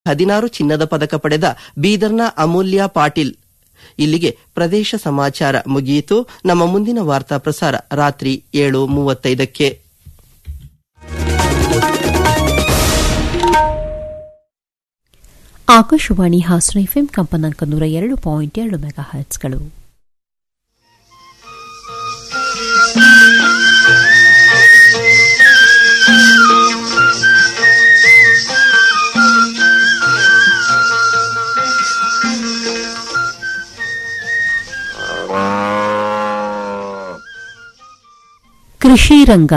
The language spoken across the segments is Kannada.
ಹದಿನಾರು ಚಿನ್ನದ ಪದಕ ಪಡೆದ ಬೀದರ್ನ ಅಮೂಲ್ಯ ಪಾಟೀಲ್ ಇಲ್ಲಿಗೆ ಪ್ರದೇಶ ಸಮಾಚಾರ ಮುಗಿಯಿತು ನಮ್ಮ ಮುಂದಿನ ವಾರ್ತಾ ಪ್ರಸಾರ ರಾತ್ರಿ ಏಳು ಮೂವತ್ತೈದಕ್ಕೆ ಆಕಾಶವಾಣಿ ಹಾಸನ ಎಫ್ಎಂ ಕಂಪನಾಂಕ ನೂರ ಎರಡು ಪಾಯಿಂಟ್ ಎರಡು ಮೆಗಾ ಹರ್ಟ್ಸ್ಗಳು ಕೃಷಿ ರಂಗ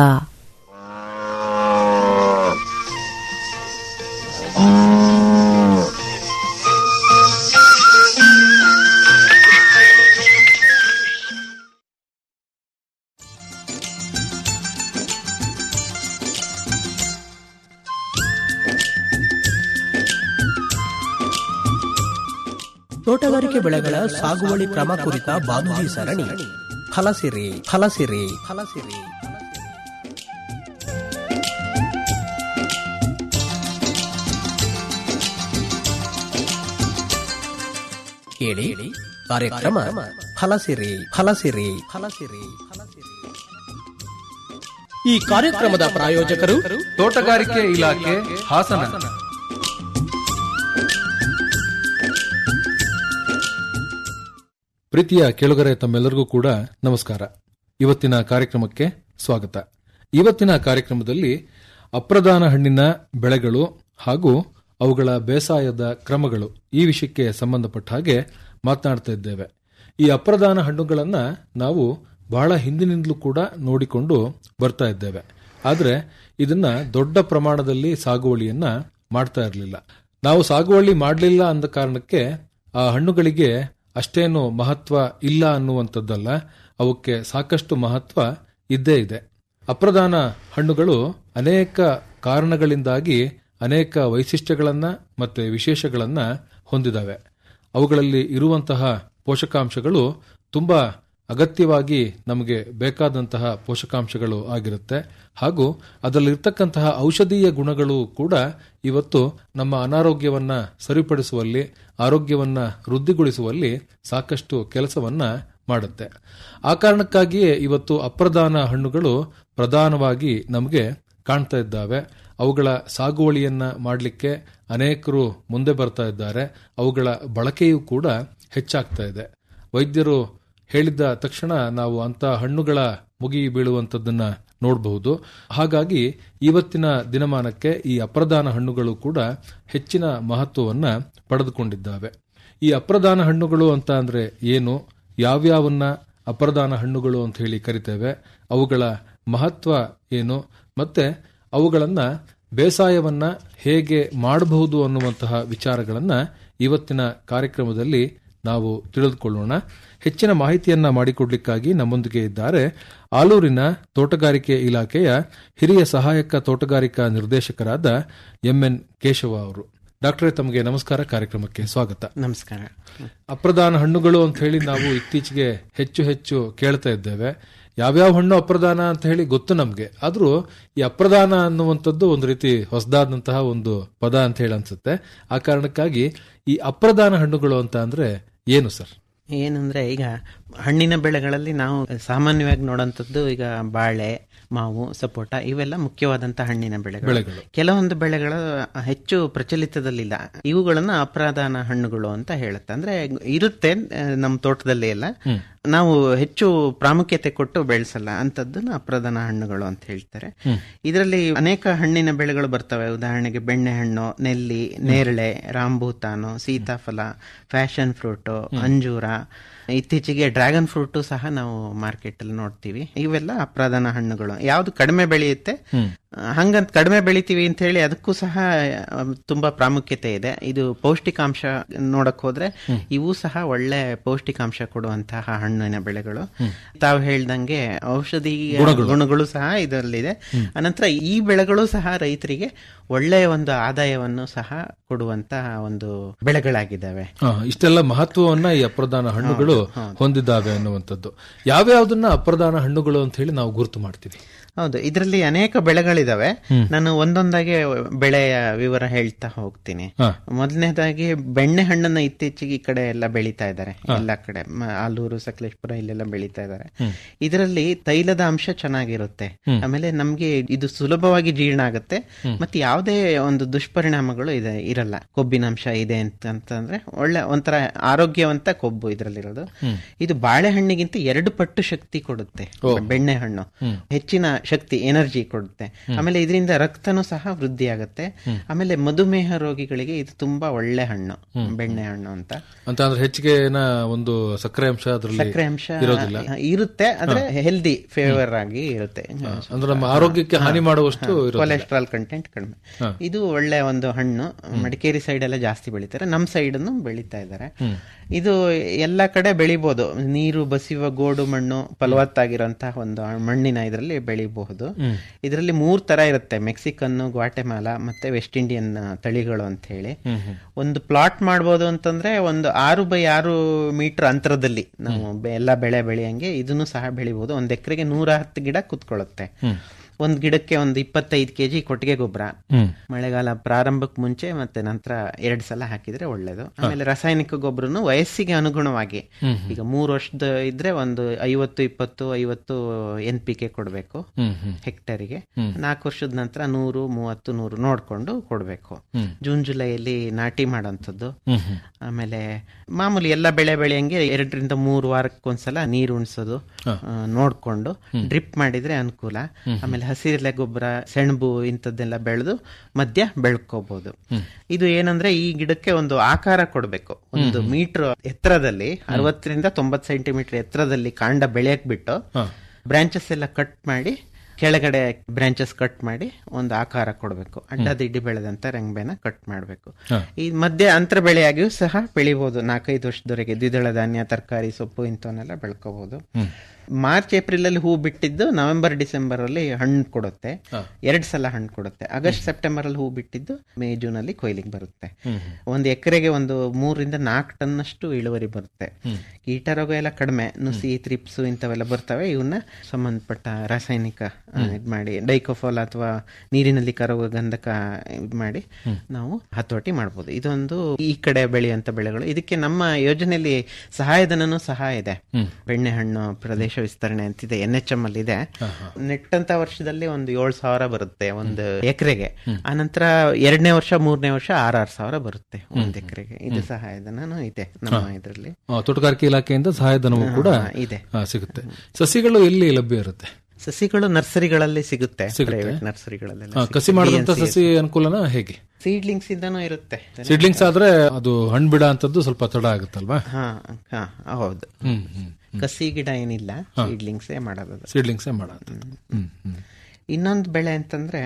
ತೋಟಗಾರಿಕೆ ಬೆಳೆಗಳ ಸಾಗುವಳಿ ಕ್ರಮ ಕುರಿತ ಬಾನುಲಿ ಸರಣಿ ಫಲಸಿರಿ ಫಲಸಿರಿ ಫಲಸಿರಿ ಕೇಳಿ ಕಾರ್ಯಕ್ರಮ ಫಲಸಿರಿ ಫಲಸಿರಿ ಫಲಸಿರಿ ಫಲಸಿರಿ ಈ ಕಾರ್ಯಕ್ರಮದ ಪ್ರಾಯೋಜಕರು ತೋಟಗಾರಿಕೆ ಇಲಾಖೆ ಹಾಸನ ಪ್ರೀತಿಯ ಕೇಳುಗರೆ ತಮ್ಮೆಲ್ಲರಿಗೂ ಕೂಡ ನಮಸ್ಕಾರ ಇವತ್ತಿನ ಕಾರ್ಯಕ್ರಮಕ್ಕೆ ಸ್ವಾಗತ ಇವತ್ತಿನ ಕಾರ್ಯಕ್ರಮದಲ್ಲಿ ಅಪ್ರಧಾನ ಹಣ್ಣಿನ ಬೆಳೆಗಳು ಹಾಗೂ ಅವುಗಳ ಬೇಸಾಯದ ಕ್ರಮಗಳು ಈ ವಿಷಯಕ್ಕೆ ಸಂಬಂಧಪಟ್ಟ ಹಾಗೆ ಮಾತನಾಡ್ತಾ ಇದ್ದೇವೆ ಈ ಅಪ್ರಧಾನ ಹಣ್ಣುಗಳನ್ನ ನಾವು ಬಹಳ ಹಿಂದಿನಿಂದಲೂ ಕೂಡ ನೋಡಿಕೊಂಡು ಬರ್ತಾ ಇದ್ದೇವೆ ಆದರೆ ಇದನ್ನ ದೊಡ್ಡ ಪ್ರಮಾಣದಲ್ಲಿ ಸಾಗುವಳಿಯನ್ನ ಮಾಡ್ತಾ ಇರಲಿಲ್ಲ ನಾವು ಸಾಗುವಳಿ ಮಾಡಲಿಲ್ಲ ಅಂದ ಕಾರಣಕ್ಕೆ ಆ ಹಣ್ಣುಗಳಿಗೆ ಅಷ್ಟೇನು ಮಹತ್ವ ಇಲ್ಲ ಅನ್ನುವಂಥದ್ದಲ್ಲ ಅವಕ್ಕೆ ಸಾಕಷ್ಟು ಮಹತ್ವ ಇದ್ದೇ ಇದೆ ಅಪ್ರಧಾನ ಹಣ್ಣುಗಳು ಅನೇಕ ಕಾರಣಗಳಿಂದಾಗಿ ಅನೇಕ ವೈಶಿಷ್ಟ್ಯಗಳನ್ನ ಮತ್ತೆ ವಿಶೇಷಗಳನ್ನ ಹೊಂದಿದವೆ ಅವುಗಳಲ್ಲಿ ಇರುವಂತಹ ಪೋಷಕಾಂಶಗಳು ತುಂಬಾ ಅಗತ್ಯವಾಗಿ ನಮಗೆ ಬೇಕಾದಂತಹ ಪೋಷಕಾಂಶಗಳು ಆಗಿರುತ್ತೆ ಹಾಗೂ ಅದರಲ್ಲಿರ್ತಕ್ಕಂತಹ ಔಷಧೀಯ ಗುಣಗಳು ಕೂಡ ಇವತ್ತು ನಮ್ಮ ಅನಾರೋಗ್ಯವನ್ನ ಸರಿಪಡಿಸುವಲ್ಲಿ ಆರೋಗ್ಯವನ್ನ ವೃದ್ಧಿಗೊಳಿಸುವಲ್ಲಿ ಸಾಕಷ್ಟು ಕೆಲಸವನ್ನ ಮಾಡುತ್ತೆ ಆ ಕಾರಣಕ್ಕಾಗಿಯೇ ಇವತ್ತು ಅಪ್ರಧಾನ ಹಣ್ಣುಗಳು ಪ್ರಧಾನವಾಗಿ ನಮಗೆ ಕಾಣ್ತಾ ಇದ್ದಾವೆ ಅವುಗಳ ಸಾಗುವಳಿಯನ್ನ ಮಾಡಲಿಕ್ಕೆ ಅನೇಕರು ಮುಂದೆ ಬರ್ತಾ ಇದ್ದಾರೆ ಅವುಗಳ ಬಳಕೆಯೂ ಕೂಡ ಹೆಚ್ಚಾಗ್ತಾ ಇದೆ ವೈದ್ಯರು ಹೇಳಿದ್ದ ತಕ್ಷಣ ನಾವು ಅಂತ ಹಣ್ಣುಗಳ ಮುಗಿ ಬೀಳುವಂಥದ್ದನ್ನ ನೋಡಬಹುದು ಹಾಗಾಗಿ ಇವತ್ತಿನ ದಿನಮಾನಕ್ಕೆ ಈ ಅಪ್ರಧಾನ ಹಣ್ಣುಗಳು ಕೂಡ ಹೆಚ್ಚಿನ ಮಹತ್ವವನ್ನ ಪಡೆದುಕೊಂಡಿದ್ದಾವೆ ಈ ಅಪ್ರಧಾನ ಹಣ್ಣುಗಳು ಅಂತ ಅಂದ್ರೆ ಏನು ಯಾವ್ಯಾವನ್ನ ಅಪ್ರಧಾನ ಹಣ್ಣುಗಳು ಅಂತ ಹೇಳಿ ಕರಿತೇವೆ ಅವುಗಳ ಮಹತ್ವ ಏನು ಮತ್ತೆ ಅವುಗಳನ್ನ ಬೇಸಾಯವನ್ನ ಹೇಗೆ ಮಾಡಬಹುದು ಅನ್ನುವಂತಹ ವಿಚಾರಗಳನ್ನ ಇವತ್ತಿನ ಕಾರ್ಯಕ್ರಮದಲ್ಲಿ ನಾವು ತಿಳಿದುಕೊಳ್ಳೋಣ ಹೆಚ್ಚಿನ ಮಾಹಿತಿಯನ್ನ ಮಾಡಿಕೊಡ್ಲಿಕ್ಕಾಗಿ ನಮ್ಮೊಂದಿಗೆ ಇದ್ದಾರೆ ಆಲೂರಿನ ತೋಟಗಾರಿಕೆ ಇಲಾಖೆಯ ಹಿರಿಯ ಸಹಾಯಕ ತೋಟಗಾರಿಕಾ ನಿರ್ದೇಶಕರಾದ ಎಂಎನ್ ಕೇಶವ ಅವರು ಡಾಕ್ಟರೇ ತಮಗೆ ನಮಸ್ಕಾರ ಕಾರ್ಯಕ್ರಮಕ್ಕೆ ಸ್ವಾಗತ ನಮಸ್ಕಾರ ಅಪ್ರಧಾನ ಹಣ್ಣುಗಳು ಅಂತ ಹೇಳಿ ನಾವು ಇತ್ತೀಚೆಗೆ ಹೆಚ್ಚು ಹೆಚ್ಚು ಕೇಳ್ತಾ ಇದ್ದೇವೆ ಯಾವ್ಯಾವ ಹಣ್ಣು ಅಪ್ರಧಾನ ಅಂತ ಹೇಳಿ ಗೊತ್ತು ನಮ್ಗೆ ಆದ್ರೂ ಈ ಅಪ್ರಧಾನ ಅನ್ನುವಂಥದ್ದು ಒಂದು ರೀತಿ ಹೊಸದಾದಂತಹ ಒಂದು ಪದ ಅಂತ ಹೇಳಿ ಅನ್ಸುತ್ತೆ ಆ ಕಾರಣಕ್ಕಾಗಿ ಈ ಅಪ್ರಧಾನ ಹಣ್ಣುಗಳು ಅಂತ ಅಂದ್ರೆ ಏನು ಸರ್ ಏನಂದ್ರೆ ಈಗ ಹಣ್ಣಿನ ಬೆಳೆಗಳಲ್ಲಿ ನಾವು ಸಾಮಾನ್ಯವಾಗಿ ನೋಡೋಂಥದ್ದು ಈಗ ಬಾಳೆ ಮಾವು ಸಪೋಟ ಇವೆಲ್ಲ ಮುಖ್ಯವಾದಂತ ಹಣ್ಣಿನ ಬೆಳೆಗಳು ಬೆಳೆಗಳು. ಕೆಲವೊಂದು ಬೆಳೆಗಳು ಹೆಚ್ಚು ಪ್ರಚಲಿತದಲ್ಲಿಲ್ಲ ಇವುಗಳನ್ನ ಅಪ್ರಧಾನ ಹಣ್ಣುಗಳು ಅಂತ ಹೇಳುತ್ತೆ ಅಂದ್ರೆ ಇರುತ್ತೆ ಆ, ನಮ್ಮ ತೋಟದಲ್ಲಿ ಎಲ್ಲ ನಾವು ಹೆಚ್ಚು ಪ್ರಾಮುಖ್ಯತೆ ಕೊಟ್ಟು ಬೆಳೆಸಲ್ಲ ಅಂತದ್ದನ್ನ ಅಪ್ರಧಾನ ಹಣ್ಣುಗಳು ಅಂತ ಹೇಳ್ತಾರೆ ಇದರಲ್ಲಿ ಅನೇಕ ಹಣ್ಣಿನ ಬೆಳೆಗಳು ಬರ್ತವೆ ಉದಾಹರಣೆಗೆ ಬೆಣ್ಣೆಹಣ್ಣು ನೆಲ್ಲಿ ನೇರಳೆ ರಾಂಬೂತಾನು ಸೀತಾಫಲ ಫ್ಯಾಷನ್ ಫ್ರೂಟು ಅಂಜೂರ ಇತ್ತೀಚೆಗೆ ಡ್ರ್ಯಾಗನ್ ಫ್ರೂಟ್ ಸಹ ನಾವು ಮಾರ್ಕೆಟ್ ಅಲ್ಲಿ ನೋಡ್ತೀವಿ ಇವೆಲ್ಲ ಅಪ್ರಧಾನ ಹಣ್ಣುಗಳು ಯಾವ್ದು ಕಡಿಮೆ ಬೆಳೆಯುತ್ತೆ ಹಂಗಂತ ಕಡಿಮೆ ಬೆಳಿತೀವಿ ಅಂತ ಹೇಳಿ ಅದಕ್ಕೂ ಸಹ ಆ, ತುಂಬಾ ಪ್ರಾಮುಖ್ಯತೆ ಇದೆ ಇದು ಪೌಷ್ಟಿಕಾಂಶ ನೋಡಕ್ ಹೋದ್ರೆ ಇವು ಸಹ ಒಳ್ಳೆ ಪೌಷ್ಟಿಕಾಂಶ ಕೊಡುವಂತಹ ಹಣ್ಣಿನ ಬೆಳೆಗಳು ತಾವು ಹೇಳ್ದಂಗೆ ಔಷಧಿ ಗುಣಗಳು ಸಹ ಇದರಲ್ಲಿದೆ ಅನಂತರ ಈ ಬೆಳೆಗಳು ಸಹ ರೈತರಿಗೆ ಒಳ್ಳೆಯ ಒಂದು ಆದಾಯವನ್ನು ಸಹ ಕೊಡುವಂತಹ ಒಂದು ಬೆಳೆಗಳಾಗಿದ್ದಾವೆ ಆ, ಇಷ್ಟೆಲ್ಲ ಮಹತ್ವವನ್ನ ಈ ಅಪ್ರಧಾನ ಹಣ್ಣುಗಳು ಹೊಂದಿದ್ದಾವೆ ಅನ್ನುವಂಥದ್ದು ಯಾವ್ಯಾವ್ದನ್ನ ಅಪ್ರಧಾನ ಹಣ್ಣುಗಳು ಅಂತ ಹೇಳಿ ನಾವು ಗುರುತು ಮಾಡ್ತೀವಿ ಹೌದು ಇದರಲ್ಲಿ ಅನೇಕ ಬೆಳೆಗಳಿದೆ ಹಂತಗಳಿದಾವೆ ನಾನು ಒಂದೊಂದಾಗಿ ಬೆಳೆಯ ವಿವರ ಹೇಳ್ತಾ ಹೋಗ್ತೀನಿ ಹಾ. ಮೊದಲನೇದಾಗಿ ಬೆಣ್ಣೆ ಹಣ್ಣನ್ನ ಇತ್ತೀಚೆಗೆ ಈ ಕಡೆ ಎಲ್ಲ ಬೆಳೀತಾ ಇದ್ದಾರೆ ಎಲ್ಲ ಕಡೆ ಮ- ಆಲೂರು ಸಕಲೇಶ್ಪುರ ಇಲ್ಲೆಲ್ಲ ಬೆಳೀತಾ ಇದ್ದಾರೆ ಇದರಲ್ಲಿ ತೈಲದ ಅಂಶ ಚೆನ್ನಾಗಿರುತ್ತೆ ಆಮೇಲೆ ನಮ್ಗೆ ಇದು ಸುಲಭವಾಗಿ ಜೀರ್ಣ ಆಗುತ್ತೆ ಮತ್ತೆ ಯಾವುದೇ ಒಂದು ದುಷ್ಪರಿಣಾಮಗಳು ಇದೆ ಇರಲ್ಲ ಕೊಬ್ಬಿನ ಅಂಶ ಇದೆ ಅಂತ ಅಂತಂದ್ರೆ ಒಳ್ಳೆ ಒಂಥರ ಆರೋಗ್ಯವಂತ ಕೊಬ್ಬು ಇದರಲ್ಲಿರೋದು ಇದು ಬಾಳೆಹಣ್ಣಿಗಿಂತ ಎರಡು ಪಟ್ಟು ಶಕ್ತಿ ಕೊಡುತ್ತೆ ಬೆಣ್ಣೆ ಹಣ್ಣು ಹೆಚ್ಚಿನ ಶಕ್ತಿ ಎನರ್ಜಿ ಕೊಡುತ್ತೆ ಆಮೇಲೆ ಇದರಿಂದ ರಕ್ತನೂ ಸಹ ವೃದ್ಧಿ ಆಗುತ್ತೆ ಆಮೇಲೆ ಮಧುಮೇಹ ರೋಗಿಗಳಿಗೆ ಇದು ತುಂಬಾ ಒಳ್ಳೆ ಹಣ್ಣು ಬೆಣ್ಣೆ ಹಣ್ಣು ಅಂತ ಅಂತ ಅಂದ್ರೆ ಹೆಚ್ಚಿಗೆ ಏನ ಒಂದು ಸಕ್ಕರೆ ಅಂಶ ಅದರಲ್ಲಿ ಸಕ್ಕರೆ ಅಂಶ ಇರೋದಿಲ್ಲ ಇರುತ್ತೆ ಆದ್ರೆ ಹೆಲ್ದಿ ಫೇವರ್ ಆಗಿ ಇರುತ್ತೆ ಅಂದ್ರೆ ನಮ್ಮ ಆರೋಗ್ಯಕ್ಕೆ ಹಾನಿ ಮಾಡುವಷ್ಟು ಇರೋದಿಲ್ಲ ಕೊಲೆಸ್ಟ್ರಾಲ್ ಕಂಟೆಂಟ್ ಕಡಿಮೆ ಇದು ಒಳ್ಳೆ ಒಂದು ಹಣ್ಣು ಮಡಿಕೇರಿ ಸೈಡ್ ಎಲ್ಲ ಜಾಸ್ತಿ ಬೆಳಿತಾರೆ ನಮ್ಮ ಸೈಡ್ ಬೆಳೀತಾ ಇದ್ದಾರೆ ಇದು ಎಲ್ಲ ಕಡೆ ಬೆಳಿಬಹುದು ನೀರು ಬಸಿಯುವ ಗೋಡು ಮಣ್ಣು ಫಲವತ್ತಾಗಿರುವಂತಹ ಒಂದು ಮಣ್ಣಿನ ಇದರಲ್ಲಿ ಬೆಳಿಬಹುದು ಇದರಲ್ಲಿ ಮೂರ್ ತರ ಇರುತ್ತೆ ಮೆಕ್ಸಿಕನ್ ಗ್ವಾಟೆಮಾಲಾ ಮತ್ತೆ ವೆಸ್ಟ್ ಇಂಡಿಯನ್ ತಳಿಗಳು ಅಂತ ಹೇಳಿ ಒಂದು ಪ್ಲಾಟ್ ಮಾಡ್ಬೋದು ಅಂತಂದ್ರೆ ಒಂದು ಆರು ಬೈ ಆರು ಮೀಟರ್ ಅಂತರದಲ್ಲಿ ನಾವು ಬೆ- ಎಲ್ಲ ಬೆಳೆ ಬೆಳೆಯಂಗೆ ಇದನ್ನು ಸಹ ಬೆಳಿಬಹುದು ಒಂದ್ ಎಕರೆಗೆ ನೂರ ಹತ್ತು ಗಿಡ ಕುತ್ಕೊಳ್ಳುತ್ತೆ ಒಂದ್ ಗಿಡಕ್ಕೆ ಒಂದು ಇಪ್ಪತ್ತೈದು ಕೆಜಿ ಕೊಟ್ಟಿಗೆ ಗೊಬ್ಬರ ಮಳೆಗಾಲ ಪ್ರಾರಂಭಕ್ಕೆ ಮುಂಚೆ ಮತ್ತೆ ನಂತರ ಎರಡ್ ಸಲ ಹಾಕಿದ್ರೆ ಒಳ್ಳೇದು ಆಮೇಲೆ ರಾಸಾಯನಿಕ ಗೊಬ್ಬರನು ವಯಸ್ಸಿಗೆ ಅನುಗುಣವಾಗಿ ಈಗ ಮೂರು ವರ್ಷದ ಇದ್ರೆ ಒಂದು ಐವತ್ತು ಇಪ್ಪತ್ತು ಐವತ್ತು ಎನ್ ಪಿ ಕೆ ಕೊಡ್ಬೇಕು ಹೆಕ್ಟರಿಗೆ ನಾಲ್ಕು ವರ್ಷದ ನಂತರ ನೂರು ಮೂವತ್ತು ನೂರು ನೋಡ್ಕೊಂಡು ಕೊಡ್ಬೇಕು ಜೂನ್ ಜುಲೈಯಲ್ಲಿ ನಾಟಿ ಮಾಡೋಂಥದ್ದು ಆಮೇಲೆ ಮಾಮೂಲಿ ಎಲ್ಲ ಬೆಳೆ ಬೆಳೆಯಂಗೆ ಎರಡರಿಂದ ಮೂರು ವಾರಕ್ಕೊಂದ್ಸಲ ನೀರು ಉಣಿಸೋದು ಆ, ನೋಡ್ಕೊಂಡು ಡ್ರಿಪ್ ಮಾಡಿದ್ರೆ ಅನುಕೂಲ ಆಮೇಲೆ ಹಸಿರೆಲೆ ಗೊಬ್ಬರ ಸೆಣಬು ಇಂಥದ್ದೆಲ್ಲ ಬೆಳೆದು ಮಧ್ಯ ಬೆಳ್ಕೋಬಹುದು ಇದು ಏನಂದ್ರೆ ಈ ಗಿಡಕ್ಕೆ ಒಂದು ಆಕಾರ ಕೊಡಬೇಕು ಒಂದು ಮೀಟರ್ ಎತ್ತರದಲ್ಲಿ ಅರವತ್ತರಿಂದ ತೊಂಬತ್ ಸೆಂಟಿಮೀಟರ್ ಎತ್ತರದಲ್ಲಿ ಕಾಂಡ ಬೆಳೆಯಕ್ ಬಿಟ್ಟು ಬ್ರಾಂಚಸ್ ಎಲ್ಲ ಕಟ್ ಮಾಡಿ ಕೆಳಗಡೆ ಬ್ರಾಂಚಸ್ ಕಟ್ ಮಾಡಿ ಒಂದು ಆಕಾರ ಕೊಡಬೇಕು ಅಡ್ಡದಿಡ್ಡಿ ಬೆಳೆದಂತ ರಂಗ್ಬೇನ ಕಟ್ ಮಾಡಬೇಕು ಈ ಮಧ್ಯೆ ಅಂತರ ಬೆಳೆಯಾಗಿಯೂ ಸಹ ಬೆಳಿಬಹುದು ನಾಲ್ಕೈದು ವರ್ಷದವರೆಗೆ ದ್ವಿದಳ ಧಾನ್ಯ ತರಕಾರಿ ಸೊಪ್ಪು ಇಂಥವನ್ನೆಲ್ಲ ಬೆಳ್ಕೋಬಹುದು ಮಾರ್ಚ್ ಏಪ್ರಿಲ್ ಅಲ್ಲಿ ಹೂ ಬಿಟ್ಟಿದ್ದು ನವೆಂಬರ್ ಡಿಸೆಂಬರ್ ಅಲ್ಲಿ ಹಣ್ಣು ಕೊಡುತ್ತೆ ಎರಡ್ ಸಲ ಹಣ್ಣು ಕೊಡುತ್ತೆ ಆಗಸ್ಟ್ ಸೆಪ್ಟೆಂಬರ್ ಅಲ್ಲಿ ಹೂ ಬಿಟ್ಟಿದ್ದು ಮೇ ಜೂನ್ ಅಲ್ಲಿ ಕೊಯ್ಲಿಗೆ ಬರುತ್ತೆ ಒಂದು ಎಕರೆಗೆ ಒಂದು ಮೂರರಿಂದ ನಾಲ್ಕು ಟನ್ ಅಷ್ಟು ಇಳುವರಿ ಬರುತ್ತೆ ಕೀಟ ರೋಗ ಎಲ್ಲ ಕಡಿಮೆ ನುಸಿ ತ್ರಿಪ್ಸು ಇಂಥವೆಲ್ಲ ಬರ್ತವೆ ಇವನ್ನ ಸಂಬಂಧಪಟ್ಟ ರಾಸಾಯನಿಕ ಆ, ಇದ್ ಮಾಡಿ ಡೈಕೋಫಾಲ್ ಅಥವಾ ನೀರಿನಲ್ಲಿ ಕರಗುವ ಗಂಧಕ ಇದ್ ಮಾಡಿ ನಾವು ಹತೋಟಿ ಮಾಡ್ಬೋದು ಇದೊಂದು ಈ ಕಡೆ ಬೆಳೆಯುವಂತ ಬೆಳೆಗಳು ಇದಕ್ಕೆ ನಮ್ಮ ಯೋಜನೆಯಲ್ಲಿ ಸಹಾಯಧನನೂ ಸಹ ಇದೆ ಬೆಣ್ಣೆ ಹಣ್ಣು ಪ್ರದೇಶ ವಿಸ್ತರಣೆ ಅಂತಿದೆ ಎನ್ ಎಚ್ ಎಂ ಅಲ್ಲಿ ಇದೆ ನೆಟ್ಟಂತ ವರ್ಷದಲ್ಲಿ ಒಂದು ಏಳು ಸಾವಿರ ಬರುತ್ತೆ ಒಂದು ಎಕರೆಗೆ ಆನಂತರ ಎರಡನೇ ವರ್ಷ ಮೂರನೇ ವರ್ಷ ಆರಾರು ಸಾವಿರ ಬರುತ್ತೆ ಒಂದ್ ಎಕರೆಗೆ ಇದು ಸಹಾಯಧನನೂ ಇದೆ ನಮ್ಮ ಇದರಲ್ಲಿ ಆ, ತೋಟಗಾರಿಕೆ ಇಲಾಖೆಯಿಂದ ಸಹಾಯಧನವು ಕೂಡ ಇದೆ ಆ, ಸಿಗುತ್ತೆ ಸಸಿಗಳು ಎಲ್ಲಿ ಲಭ್ಯ ಇರುತ್ತೆ ಸಸಿಗಳು ನರ್ಸರಿಗಳಲ್ಲಿ ಸಿಗುತ್ತೆ ಪ್ರೈವೇಟ್ ನರ್ಸರಿಗಳಲ್ಲೆಲ್ಲ ಆ, ಕಸಿ ಮಾಡಿದಂತ ಸಸಿ ಅನುಕೂಲನ ಹೇಗೆ ಸೀಡ್ಲಿಂಗ್ಸ್ ಇಂದನೂ ಇರುತ್ತೆ ಸಿಡ್ಲಿಂಗ್ಸ್ ಆದ್ರೆ ಅದು ಹಣ್ಣು ಬಿಡ ಅಂತದ್ದು ಸ್ವಲ್ಪ ತಡ ಆಗುತ್ತಲ್ವಾ ಹಾ ಹಾ ಹೌದು ಹ್ಮ್ ಹ್ಮ್ ಕಸಿ ಗಿಡ ಏನಿಲ್ಲ ಸೀಡ್ಲಿಂಗ್ಸೇ ಮಾಡೋದು ಸೀಡ್ಲಿಂಗ್ಸೇ ಮಾಡೋಂಥದ್ದು ಹ್ಮ್ ಹ್ಮ್ ಇನ್ನೊಂದು ಬೆಳೆ ಅಂತಂದ್ರೆ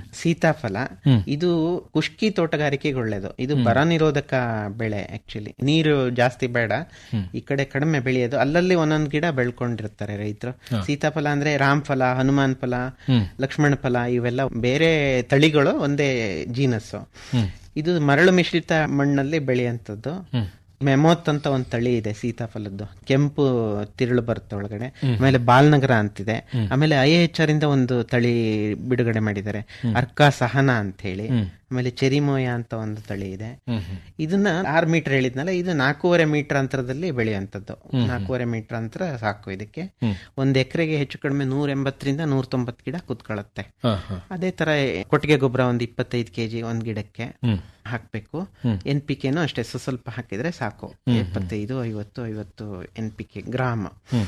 ಸೀತಾಫಲ ಇದು ಕುಷ್ಕಿ ತೋಟಗಾರಿಕೆಗೆ ಒಳ್ಳೇದು ಇದು ಬರ ನಿರೋಧಕ ಬೆಳೆ ಆಕ್ಚುಲಿ ನೀರು ಜಾಸ್ತಿ ಬೇಡ ಈ ಕಡೆ ಕಡಿಮೆ ಬೆಳೆಯೋದು ಅಲ್ಲಲ್ಲಿ ಒಂದೊಂದು ಗಿಡ ಬೆಳ್ಕೊಂಡಿರ್ತಾರೆ ರೈತರು ಸೀತಾಫಲ ಅಂದ್ರೆ ರಾಮ್ ಫಲ ಹನುಮಾನ್ ಫಲ ಲಕ್ಷ್ಮಣ ಫಲ ಇವೆಲ್ಲ ಬೇರೆ ತಳಿಗಳು ಒಂದೇ ಜೀನಸ್ಸು ಇದು ಮರಳು ಮಿಶ್ರಿತ ಮಣ್ಣಲ್ಲಿ ಬೆಳೆಯುವಂಥದ್ದು ಮೆಮೋತ್ ಅಂತ ಒಂದು ತಳಿ ಇದೆ ಸೀತಾಫಲದ್ದು ಕೆಂಪು ತಿರುಳು ಬರುತ್ತೆ ಒಳಗಡೆ ಆಮೇಲೆ ಬಾಲ್ನಗರ ಅಂತಿದೆ ಆಮೇಲೆ ಐ ಎಚ್ ಆರ್ ಇಂದ ಒಂದು ತಳಿ ಬಿಡುಗಡೆ ಮಾಡಿದ್ದಾರೆ ಅರ್ಕಾ ಸಹನ ಅಂತ ಹೇಳಿ ಆಮೇಲೆ ಚೆರಿಮೋಯ ಅಂತ ಒಂದು ತಳಿ ಇದೆ ಇದನ್ನ ಆರು ಮೀಟರ್ ಹೇಳಿದ್ನಲ್ಲ ಇದು ನಾಲ್ಕೂವರೆ ಮೀಟರ್ ಅಂತರದಲ್ಲಿ ಬೆಳೆಯುವಂತದ್ದು ನಾಲ್ಕೂವರೆ ಮೀಟರ್ ಅಂತರ ಸಾಕು ಇದಕ್ಕೆ ಒಂದ್ ಎಕರೆಗೆ ಹೆಚ್ಚು ಕಡಿಮೆ ನೂರ ಎಂಬತ್ತರಿಂದ ನೂರ ತೊಂಬತ್ತು ಗಿಡ ಕುತ್ಕೊಳ್ಳುತ್ತೆ ಹಾ ಹಾ ಅದೇ ತರ ಕೊಟ್ಟಿಗೆ ಗೊಬ್ಬರ ಒಂದ್ ಇಪ್ಪತ್ತೈದು ಕೆಜಿ ಒಂದ್ ಗಿಡಕ್ಕೆ ಹಾಕ್ಬೇಕು ಎನ್ ಪಿ ಕೆನು ಅಷ್ಟೇ ಸ್ವ- ಸ್ವಲ್ಪ ಹಾಕಿದ್ರೆ ಸಾಕು ಎಪ್ಪತ್ತೈದು ಐವತ್ತು ಐವತ್ತು ಎನ್ ಪಿ ಕೆ ಗ್ರಾಮ್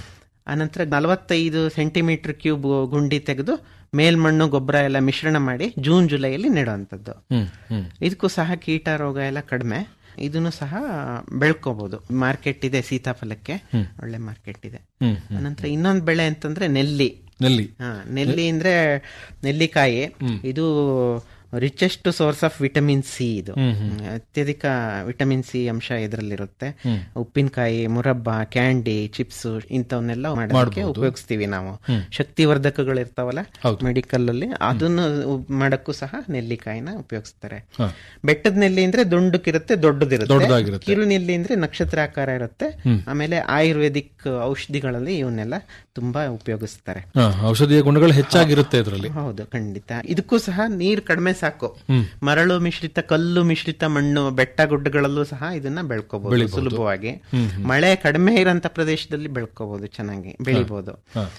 ಆನಂತರ ನಲವತ್ತೈದು ಸೆಂಟಿಮೀಟರ್ ಕ್ಯೂಬ್ ಗುಂಡಿ ತೆಗೆದು ಮೇಲ್ಮಣ್ಣು ಗೊಬ್ಬರ ಎಲ್ಲ ಮಿಶ್ರಣ ಮಾಡಿ ಜೂನ್ ಜುಲೈಯಲ್ಲಿ ನೆಡುವಂಥದ್ದು ಹ್ಮ್ ಹ್ಮ್ ಇದಕ್ಕೂ ಸಹ ಕೀಟ ರೋಗ ಎಲ್ಲ ಕಡಿಮೆ ಇದನ್ನು ಸಹ ಬೆಳ್ಕೋಬಹುದು ಮಾರ್ಕೆಟ್ ಇದೆ ಸೀತಾಫಲಕ್ಕೆ ಒಳ್ಳೆ ಮಾರ್ಕೆಟ್ ಇದೆ ಹ್ಮ್ ಅನಂತರ ಇನ್ನೊಂದು ಬೆಳೆ ಅಂತಂದ್ರೆ ನೆಲ್ಲಿ ನೆಲ್ಲಿ ಹಾ ನೆಲ್ಲಿ ಅಂದ್ರೆ ನೆಲ್ಲಿಕಾಯಿ ಇದು richest source of vitamin C ಇದು ಅತ್ಯಧಿಕ ವಿಟಮಿನ್ ಸಿ ಅಂಶ ಇದರಲ್ಲಿರುತ್ತೆ ಉಪ್ಪಿನಕಾಯಿ ಮುರಬ್ಬ ಕ್ಯಾಂಡಿ ಚಿಪ್ಸ್ ಇಂಥವನ್ನೆಲ್ಲ ಮಾಡೋದಕ್ಕೆ ಉಪಯೋಗಿಸ್ತೀವಿ ನಾವು ಶಕ್ತಿವರ್ಧಕಗಳು ಇರ್ತಾವಲ್ಲ ಮೆಡಿಕಲ್ ಅಲ್ಲಿ ಅದನ್ನು ಉ- ಮಾಡಕ್ಕೂ ಸಹ ನೆಲ್ಲಿಕಾಯಿನ ಉಪಯೋಗಿಸ್ತಾರೆ ಬೆಟ್ಟದ ನೆಲ್ಲಿ ಅಂದ್ರೆ ದುಂಡಕ್ಕಿರುತ್ತೆ ದೊಡ್ಡದಿರುತ್ತೆ ದೊಡ್ಡದಾಗಿರುತ್ತೆ. ಕಿರು ನೆಲ್ಲಿ ಅಂದ್ರೆ ನಕ್ಷತ್ರಾಕಾರ ಇರುತ್ತೆ ಆಮೇಲೆ ಆಯುರ್ವೇದಿಕ್ ಔಷಧಿಗಳಲ್ಲಿ ಇವನ್ನೆಲ್ಲ ತುಂಬಾ ಉಪಯೋಗಿಸ್ತಾರೆ ಹಾ, ಔಷಧೀಯ ಗುಣಗಳು ಹೆಚ್ಚಾಗಿರುತ್ತೆ ಇದರಲ್ಲಿ ಹೌದು ಖಂಡಿತ ಇದಕ್ಕೂ ಸಹ ನೀರ್ ಕಡಿಮೆ ಸಾಕು ಮರಳು ಮಿಶ್ರಿತ ಕಲ್ಲು ಮಿಶ್ರಿತ ಮಣ್ಣು ಬೆಟ್ಟ ಗುಡ್ಡಗಳಲ್ಲೂ ಸಹ ಇದನ್ನ ಬೆಳ್ಕೋಬಹುದು ಸುಲಭವಾಗಿ ಮಳೆ ಕಡಿಮೆ ಇರೋಂತ ಪ್ರದೇಶದಲ್ಲಿ ಬೆಳ್ಕೋಬಹುದು ಚೆನ್ನಾಗಿ ಬೆಳಿಬಹುದು